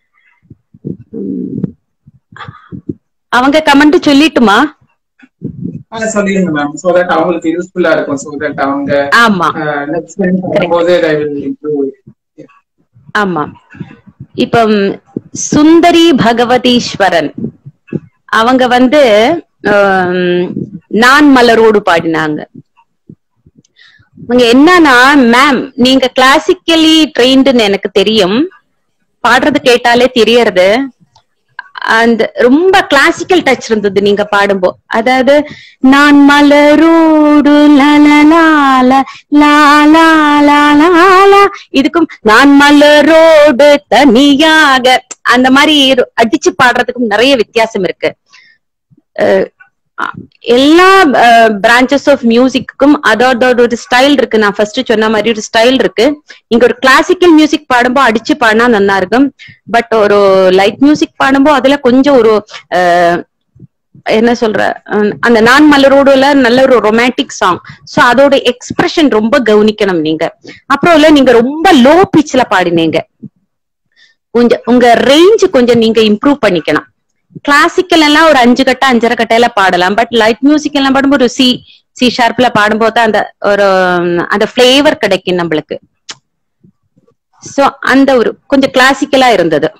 உம். அவங்க கமெண்ட் சொல்லிட்டுமா ஆ, சொல்லிடுங்க மேம் சோ தட் அவங்களுக்கு யூஸ்ஃபுல்லா இருக்கும் சோ தட் அவங்க ஆமா நெக்ஸ்ட் டைம் பண்ணும்போது ஐ வில் இம்ப்ரூவ் ஆமா இப்ப ம், சுந்தரி பகவதீஸ்வரன் அவங்க வந்து ஆம், நான் மலரோடு பாடினாங்க அவங்க என்னன்னா மேம் நீங்க கிளாசிக்கலி ட்ரெயின்டுன்னு எனக்கு தெரியும் பாடுறது கேட்டாலே தெரியறது அந்த ரொம்ப கிளாசிக்கல் டச் இருந்தது நீங்க பாடும்போ அதாவது நான் மலரோடு லலலால லாலாலாலாலா இதுக்கும் நான் மலரோடு தனியாக அந்த மாதிரி இரு- அடிச்சு பாடுறதுக்கும் நிறைய வித்தியாசம் இருக்கு அஹ் அ- எல்லா பிரான்ச்சஸ் ஆஃப் மியூசிக்கும் அதோட ஒரு ஸ்டைல் இருக்கு நான் ஃபர்ஸ்ட் சொன்ன மாதிரி ஒரு ஸ்டைல் இருக்கு நீங்க ஒரு கிளாசிக்கல் மியூசிக் பாடும்போ அடிச்சு பாடினா நல்லா இருக்கும் பட் ஒரு லைட் மியூசிக் பாடும்போ அதுல கொஞ்சம் ஒரு அஹ், என்ன சொல்ற அஹ், அந்த நான் மலரோடுல நல்ல ஒரு ரொமான்டிக் சாங் சோ அதோட எக்ஸ்பிரஷன் ரொம்ப கவனிக்கணும் நீங்க அப்புறம் இல்ல நீங்க ரொம்ப லோ பிச்ல பாடினீங்க கொஞ்சம் உங்க ரேஞ்ச் கொஞ்சம் நீங்க இம்ப்ரூவ் பண்ணிக்கணும் கிளாசிக்கல் எல்லாம் ஒரு அஞ்சு கட்ட அஞ்சரை கட்டையில பாடலாம் பட் லைட் மியூசிக் எல்லாம் பாடும்போது ஒரு சி சி ஷார்ப்ல பாடும்போது தான் அந்த ஒரு உம், அந்த ஃபிளேவர் கிடைக்கும் நம்மளுக்கு சோ அந்த ஒரு கொஞ்சம் கிளாசிக்கலா இருந்தது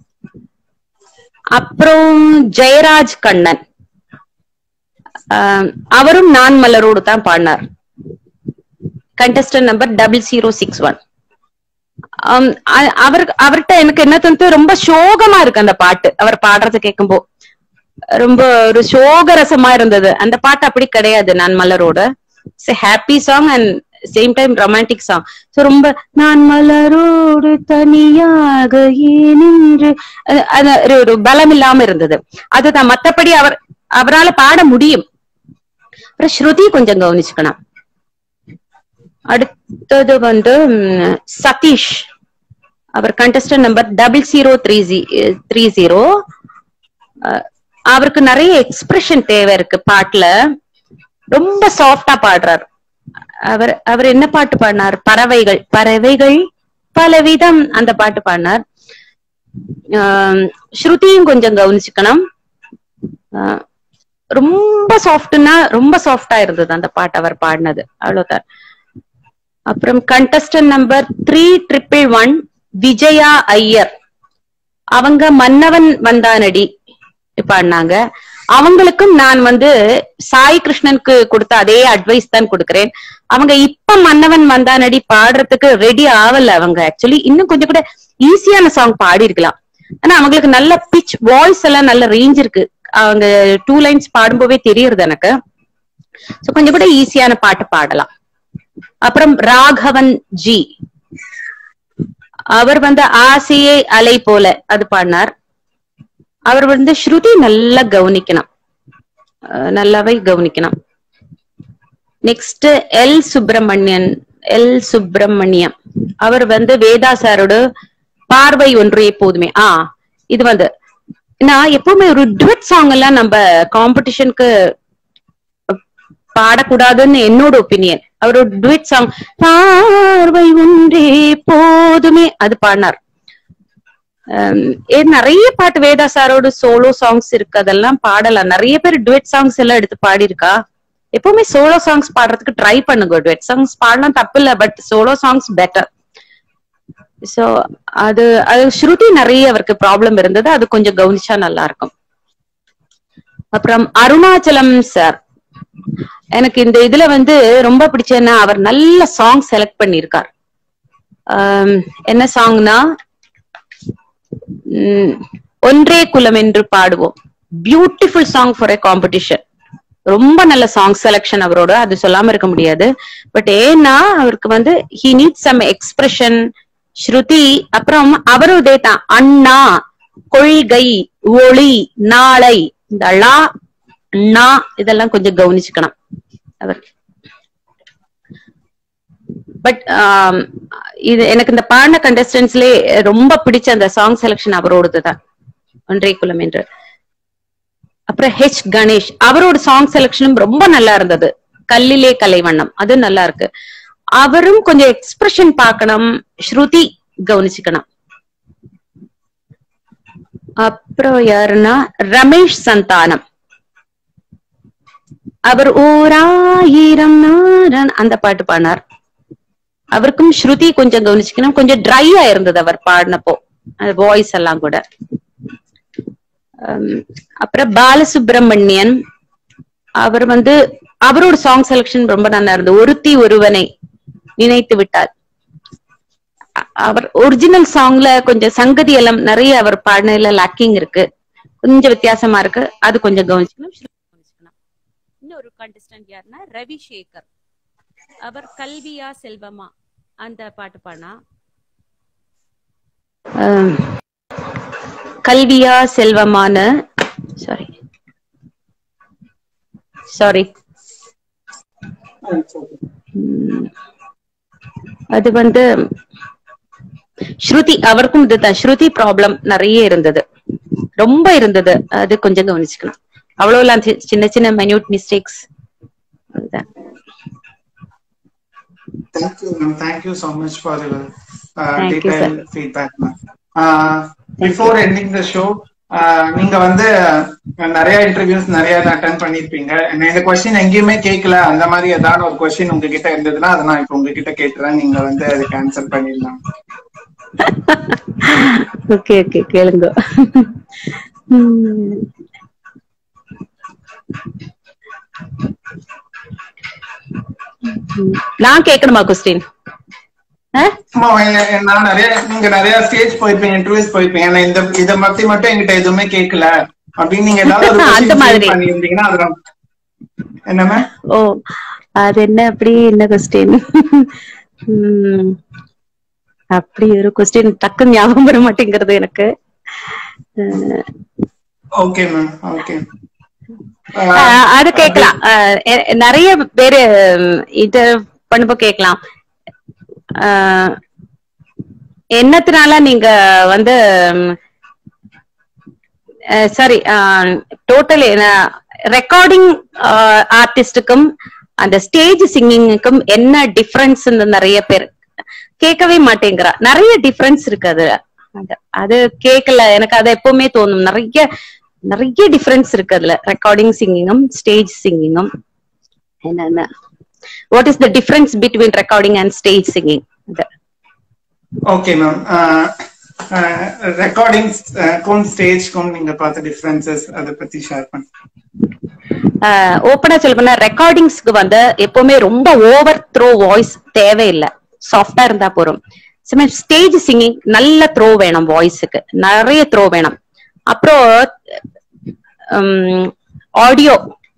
அப்புறம் ஜெயராஜ் கண்ணன் ஆஹ் அவரும் நான் மலரோடு தான் பாடினார் contestant number double zero six one அவருக்கு அவர்கிட்ட எனக்கு என்ன தோணுது ரொம்ப சோகமா இருக்கு அந்த பாட்டு அவர் பாடுறத கேட்கும்போ ரொம்ப ஒரு சோக ரசமா இருந்தது அந்த பாட்டு அப்படி கிடையாது நான் மலரோட it's happy song and same time romantic song so ரொம்ப நான் மலரோடு தனியாக ஏன் நின்று அது- அது ஒரு- ஒரு பலம் இல்லாம இருந்தது அதுதான் மத்தபடி அவர் அவரால பாட முடியும் அப்புறம் ஸ்ருதி கொஞ்சம் கவனிச்சுக்கணும் அடுத்தது வந்து ம், சதீஷ் அவர் contestant number double zero three G three zero அவருக்கு நிறைய எக்ஸ்பிரஷன் தேவை இருக்கு பாட்டுல ரொம்ப சாஃப்டா பாடுறார் அவர் அவர் என்ன பாட்டு பாடினார் பறவைகள் பறவைகள் பலவிதம் அந்த பாட்டு பாடினார் ஆம், ஸ்ருதியும் கொஞ்சம் கவனிச்சுக்கணும் ஆ, ரொம்ப சாஃப்ட்னா ரொம்ப சாஃப்டா இருந்தது அந்த பாட்டு அவர் பாடினது அவ்வளவுதான் அப்புறம் contestant number three triple one Vijaya Iyer அவங்க மன்னவன் வந்தானடி பாடினாங்க அவங்களுக்கும் நான் வந்து சாய் கிருஷ்ணனுக்கு கொடுத்த அதே அட்வைஸ் தான் கொடுக்கிறேன் அவங்க இப்ப மன்னவன் வந்தானடி பாடுறதுக்கு ரெடி ஆகல அவங்க ஆக்சுவலி இன்னும் கொஞ்சம் கூட ஈஸியான சாங் பாடி இருக்கலாம் ஆனா அவங்களுக்கு நல்ல பிச் வாய்ஸ் எல்லாம் நல்ல ரேஞ்ச் இருக்கு அவங்க டூ லைன்ஸ் பாடும்போதே தெரியுது எனக்கு சோ கொஞ்சம் கூட ஈஸியான பாட்டு பாடலாம் அப்புறம் ராகவன் ஜி அவர் வந்து ஆசையே அலை போல அது பாடினார் அவர் வந்து ஸ்ருதி நல்லா கவனிக்கணும் அஹ் நல்லாவே கவனிக்கணும் next L Subramanian L Subramaniam அவர் வந்து வேதா சாரோட பார்வை ஒன்று எப்போதுமே ஆ இது வந்து நான் எப்பவுமே ஒரு டுவெட் சாங் எல்லாம் நம்ம காம்படிஷனுக்கு பாடக்கூடாதுன்னு என்னோட ஒப்பீனியன் அவர் ஒரு டுவெட் சாங் பார்வை ஒன்றே போதுமே அது பாடினார் ஹம், ஏ, நிறைய பாட்டு வேதா சாரோட சோலோ சாங்ஸ் இருக்கு அதெல்லாம் பாடலாம் நிறைய பேர் டுவெட் சாங்ஸ் எல்லாம் எடுத்து பாடியிருக்கா எப்பவுமே சோலோ சாங்ஸ் பாடுறதுக்கு ட்ரை பண்ணுங்க டுவெட் சாங்ஸ் பாடலாம் தப்பு இல்ல but solo songs better so அது அது ஸ்ருதி நிறைய அவருக்கு ப்ராப்ளம் இருந்தது அது கொஞ்சம் கவனிச்சா நல்லா இருக்கும் அப்புறம் அருணாச்சலம் சார் எனக்கு இந்த இதுல வந்து ரொம்ப பிடிச்சதுன்னா அவர் நல்ல சாங் செலக்ட் பண்ணியிருக்கார் ஆம், என்ன சாங்னா உம், ஒன்றே குலம் என்று பாடுவோம் beautiful song for a competition ரொம்ப நல்ல சாங் செலக்ஷன் அவரோட அது சொல்லாம இருக்க முடியாது பட் ஏன்னா அவருக்கு வந்து he need some expression shruti அப்புறம் அவரும் இதே தான் அண்ணா கொள்கை ஒளி நாளை இந்த ளா அண்ணா இதெல்லாம் கொஞ்சம் கவனிச்சுக்கணும் அவர் பட் இது எனக்கு இந்த பாடின கண்டஸ்டன்ஸ்லயே ரொம்ப பிடிச்ச அந்த சாங் செலக்ஷன் அவரோடது தான் ஒன்றே குலம் என்று அப்புறம் ஹெச் கணேஷ் அவரோட சாங் செலக்ஷனும் ரொம்ப நல்லா இருந்தது கல்லிலே கலைவண்ணம் அது நல்லா இருக்கு அவரும் கொஞ்சம் எக்ஸ்பிரஷன் பார்க்கணும் ஸ்ருதி கவனிச்சுக்கணும் அப்புறம் யாருன்னா ரமேஷ் சந்தானம் அவர் ஓராயிரம் நாரன் அந்த பாட்டு பாடினார் அவருக்கும் ஸ்ருதி கொஞ்சம் கவனிச்சுக்கணும் கொஞ்சம் ட்ரையா இருந்தது அவர் பாடினப்போ வாய்ஸ் எல்லாம் கூட ஹம், அப்புறம் பாலசுப்ரமணியன் அவர் வந்து அவரோட சாங் செலக்ஷன் ரொம்ப நல்லா இருந்தது ஒருத்தி ஒருவனை நினைத்து விட்டார் அ- அவர் ஒரிஜினல் சாங்ல கொஞ்சம் சங்கதி எல்லாம் நிறைய அவர் பாடினதுல லாக்கிங் இருக்கு கொஞ்சம் வித்தியாசமா இருக்கு அது கொஞ்சம் கவனிச்சுக்கணும் ஸ்ருதி கவனிச்சுக்கணும் இன்னொரு கண்டஸ்டன்ட் யாருன்னா ரவி சேகர் அவர் கல்வியா செல்வமா அந்த பாட்டு பாடினா கல்வியா செல்வமான சாரி சாரி அது வந்து ஸ்ருதி அவருக்கும் இதுதான் ஸ்ருதி ப்ராப்ளம் நிறைய இருந்தது ரொம்ப இருந்தது அது கொஞ்சம் கவனிச்சுக்கணும் அவ்வளவுலாம் சி- சின்ன சின்ன மைன்யூட் மிஸ்டேக்ஸ் அதுதான் Thank you, ma'am. Thank you so much for your uh, Thank you, detailed feedback, ma'am. Uh, before ending the show, uh, நீங்க வந்து uh, நிறைய இன்டர்வியூஸ் நிறைய அட்டன் பண்ணிருப்பீங்க நான் இந்த கொஸ்டின் எங்கேயுமே கேட்கல அந்த மாதிரி ஏதாவது ஒரு கொஸ்டின் உங்ககிட்ட இருந்ததுன்னா அதை நான் இப்ப உங்ககிட்ட கேட்டுறேன் நீங்க வந்து அதுக்கு ஆன்சர் பண்ணிடலாம் ஓகே ஓகே கேளுங்க உம். ம். நான் கேட்கணுமா கொஸ்டின் ஆமா, எ- எ- நான் நிறைய நீங்க நிறைய ஸ்டேஜ் போயிருப்பீங்க இன்டர்வியூஸ் போயிருப்பீங்க ஆனா இந்த இத பத்தி மட்டும் என்கிட்ட எதுவுமே கேட்கல அப்படின்னு நீங்க ஏதாவது ஒரு அந்த question மாதிரி. frame பண்ணியிருந்தீங்கன்னா அது நான்- என்ன மேம் ஓ அது என்ன அப்படி என்ன கொஸ்டின் அப்படி ஒரு கொஸ்டின் டக்குன்னு ஞாபகம் வர மாட்டேங்கிறது எனக்கு அஹ், ஓகே மேம் ஓகே அஹ், அது கேட்கலாம் அஹ், எ- நிறைய பேரு ம், இது பண்ணுப்போ கேட்கலாம் அஹ், என்னத்தினால நீங்க வந்து சாரி டோட்டலி ரெக்கார்டிங் ஆர்டிஸ்டுக்கும் அந்த ஸ்டேஜ் சிங்கிங்குக்கும் என்ன டிஃபரன்ஸ் நிறைய பேர் கேட்கவே மாட்டேங்கிறா நிறைய டிஃபரன்ஸ் இருக்கு அது அது- அது கேட்கல எனக்கு அது எப்பவுமே தோணும் நிறைய நிறைய டிஃபரன்ஸ் இருக்கு அதுல ரெக்கார்டிங் சிங்கிங்கும் ஸ்டேஜ் சிங்கிங்கும் என்னென்ன what is the difference between recording and stage singing okay ma'am ரெக்கார்டிங்ஸ்க்கும் ஸ்டேஜ்க்கும் நீங்க பார்த்த டிஃபரன்சஸ் அதை பத்தி ஷேர் பண்ணு ஓப்பனா சொல்ல போனா ரெக்கார்டிங்ஸ்க்கு வந்து எப்பவுமே ரொம்ப ஓவர் த்ரோ வாய்ஸ் தேவையில்லை சாஃப்டா இருந்தா போறோம் ஸ்டேஜ் சிங்கிங் நல்ல த்ரோ வேணும் வாய்ஸுக்கு நிறைய த்ரோ வேணும் அப்புறம் ஆடியோ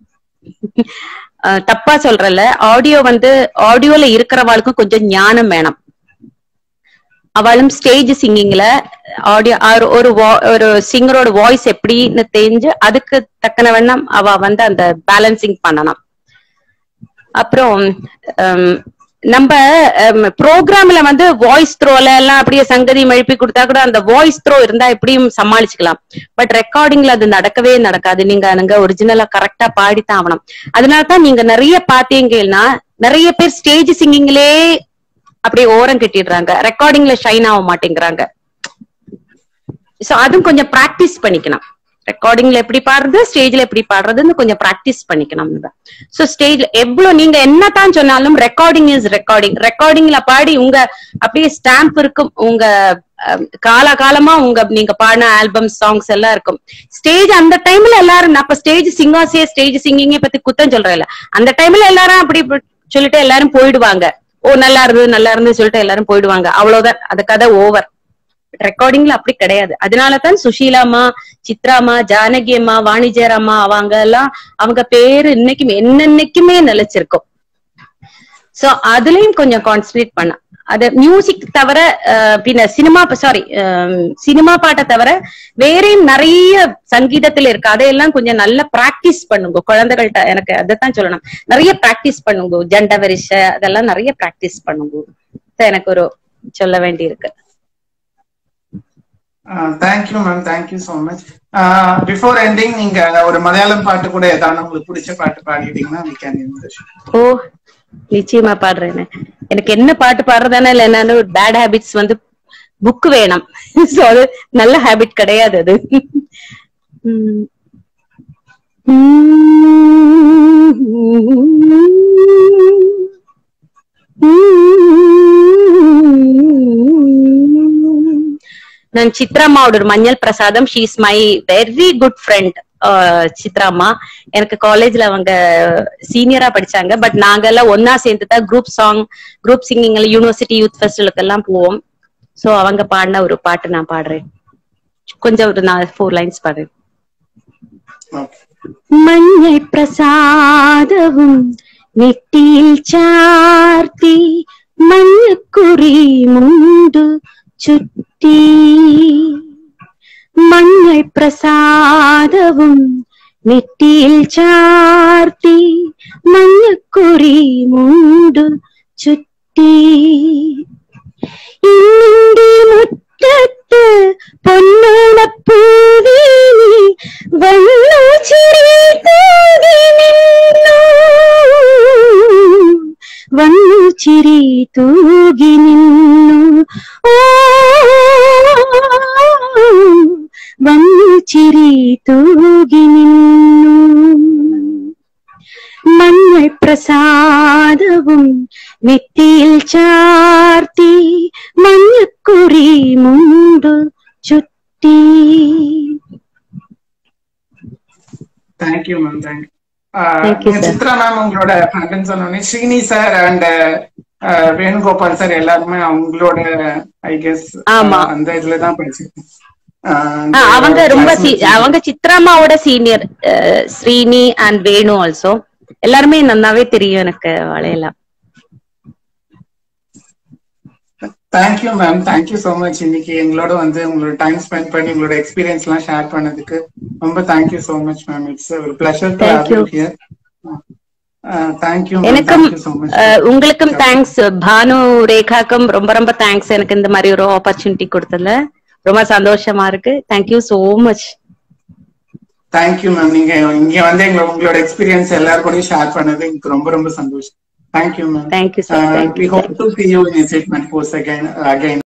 தப்பா சொல்றல ஆடியோ வந்து ஆடியோல இருக்கிறவாளுக்கும் கொஞ்சம் ஞானம் வேணும் அவளும் ஸ்டேஜ் சிங்கிங்ல ஆடியோ ஒரு vo- ஒரு சிங்கரோட வாய்ஸ் எப்படின்னு தெரிஞ்சு அதுக்கு தக்கன வண்ணம் அவ வந்து அந்த பேலன்சிங் பண்ணணும் அப்புறம் ஹம், நம்ம ப்ரோக்ராம்ல வந்து வாய்ஸ் த்ரோல எல்லாம் அப்படியே சங்கதி எழுப்பி கொடுத்தா கூட அந்த வாய்ஸ் த்ரோ இருந்தா எப்படியும் சமாளிச்சுக்கலாம் பட் ரெக்கார்டிங்ல அது நடக்கவே நடக்காது நீங்க அங்க ஒரிஜினலா கரெக்டா பாடித்தான் ஆகணும் அதனாலதான் நீங்க நிறைய பாத்தீங்கன்னா நிறைய பேர் ஸ்டேஜ் சிங்கிங்லே அப்படியே ஓரம் கட்டிடுறாங்க ரெக்கார்டிங்ல ஷைன் ஆக மாட்டேங்கிறாங்க சோ அதுவும் கொஞ்சம் பிராக்டிஸ் பண்ணிக்கணும் ரெக்கார்டிங்ல எப்படி பாடுறது ஸ்டேஜ்ல எப்படி பாடுறதுன்னு கொஞ்சம் பிராக்டிஸ் பண்ணிக்கணும் சோ ஸ்டேஜ்ல எவ்வளவு நீங்க என்னதான் சொன்னாலும் ரெக்கார்டிங் இஸ் ரெக்கார்டிங் ரெக்கார்டிங்ல பாடி உங்க அப்படியே ஸ்டாம்ப் இருக்கும் உங்க அஹ், காலா காலமா உங்க நீங்க பாடின ஆல்பம் சாங்ஸ் எல்லாம் இருக்கும் ஸ்டேஜ் அந்த டைம்ல எல்லாரும் நான் இப்ப ஸ்டேஜ் சிங்காஸே ஸ்டேஜ் சிங்கிங்கே பத்தி குத்தம் சொல்றேன் அந்த டைம்ல எல்லாரும் அப்படி இப்படி சொல்லிட்டு எல்லாரும் போயிடுவாங்க ஓ நல்லா இருந்தது நல்லா இருந்தது சொல்லிட்டு எல்லாரும் போயிடுவாங்க அவ்வளவுதான் அந்த கதை ஓவர் ரெக்கார்டிங்ல அப்படி கிடையாது அதனாலதான் சுஷீலாமா சித்ராமா ஜானகி அம்மா வாணிஜயராமா அவங்க எல்லாம் அவங்க பேரு இன்னைக்குமே என்னன்னைக்குமே நிலைச்சிருக்கும் சோ அதுலயும் கொஞ்சம் கான்சன்ட்ரேட் பண்ண அது மியூசிக் தவிர அஹ், பின்ன சினிமா சாரி சினிமா பாட்டை தவிர வேறையும் நிறைய சங்கீதத்துல இருக்கு அதையெல்லாம் கொஞ்சம் நல்லா பிராக்டிஸ் பண்ணுங்க குழந்தைகள்கிட்ட எனக்கு அதைத்தான் சொல்லணும் நிறைய பிராக்டிஸ் பண்ணுங்க ஜண்ட வரிசை அதெல்லாம் நிறைய பிராக்டிஸ் பண்ணுங்க So, எனக்கு ஒரு சொல்ல வேண்டி இருக்கு thank you ma'am thank you so much before ending நீங்க ஒரு மலையாளம் பாட்டு கூட ஏதாவது உங்களுக்கு பிடிச்ச பாட்டு பாடிட்டீங்கன்னா we can end the show. ஓ நிச்சயமா பாடுறேன் எனக்கு என்ன பாட்டு பாடுறதானே இல்ல என்னன்னு ஒரு பேட் ஹேபிட்ஸ் வந்து புக் வேணும் சோ அது நல்ல ஹேபிட் கிடையாது அது உம். நான் சித்ராமாவோட ஒரு மஞ்சள் பிரசாதம் she is my very good friend சித்ராமா எனக்கு காலேஜ்ல அவங்க சீனியரா படிச்சாங்க பட் நாங்க எல்லாம் ஒன்னா சேர்ந்து தான் குரூப் சாங் குரூப் சிங்கிங்ல யூனிவர்சிட்டி யூத் ஃபெஸ்டிவலுக்கு எல்லாம் போவோம் சோ அவங்க பாடின ஒரு பாட்டு நான் பாடுறேன் கொஞ்சம் ஒரு நான் ஃபோர் லைன்ஸ் பாடுறேன் Okay. മഞ്ഞൾ പ്രസാദവും നെറ്റിയിൽ ചാർത്തി മഞ്ഞക്കുറി മുണ്ടു ചുറ്റി മഞ്ഞൾ പ്രസാദവും നെറ്റിയിൽ ചാർത്തി മഞ്ഞക്കുറി മുണ്ടു ചുറ്റി ഇന്നിന്റെ മുറ്റത്ത് പൊന്നോണപ്പൂവി വന്നു ചിരി തൂകി നിന്നു വന്നു ചിരി തൂകി നിന്നു ഓ വന്നു ചിരി തൂകി നിന്നു മഞ്ഞൾ പ്രസാദവും നെറ്റിയിൽ ചാർത്തി മഞ്ഞക്കുറി മുണ്ടു ചുറ്റി Thank you, ma'am. Thank you. Thank you, sir. Chitra ma'am உங்களோட ஃப்ரெண்ட்னு சொன்னோடனே Sreeni sir and Venugopal sir எல்லாருமே அவங்களோட ஐ கெஸ் ஆமா. அந்த இதுல தான் படிச்சிருக்கேன் ஆ, அவங்க ரொம்ப se- அவங்க சித்ராமாவோட senior Sreeni and Venu also எல்லாருமே நன்னாவே தெரியும் எனக்கு வளையலாம் thank you ma'am thank you so much இன்னைக்கு எங்களோட வந்து உங்களோட டைம் ஸ்பெண்ட் பண்ணி உங்களோட எக்ஸ்பீரியன்ஸ் எல்லாம் ஷேர் பண்ணதுக்கு ரொம்ப thank you so much ma'am it's pleasure to Thank have you. You here thank you எனக்கும் தேங்க்யூ so மச் அஹ், உங்களுக்கும் தேங்க்ஸ் பானு ரேகாக்கும் ரொம்ப ரொம்ப தேங்க்ஸ் எனக்கு இந்த மாதிரி ஒரு ஆப்பர்ச்சுனிட்டி கொடுத்ததுல ரொம்ப சந்தோஷமா இருக்கு thank you so much thank you ma'am நீங்க இங்க வந்து எங்களோட உங்களோட எக்ஸ்பீரியன்ஸ் எல்லாரும் கூடயும் ஷேர் பண்ணது எனக்கு ரொம்ப ரொம்ப சந்தோஷம் தேங்க்யூ மேம் தேங்க்யூ சார் we thank you hope to see you in Excitement Force again again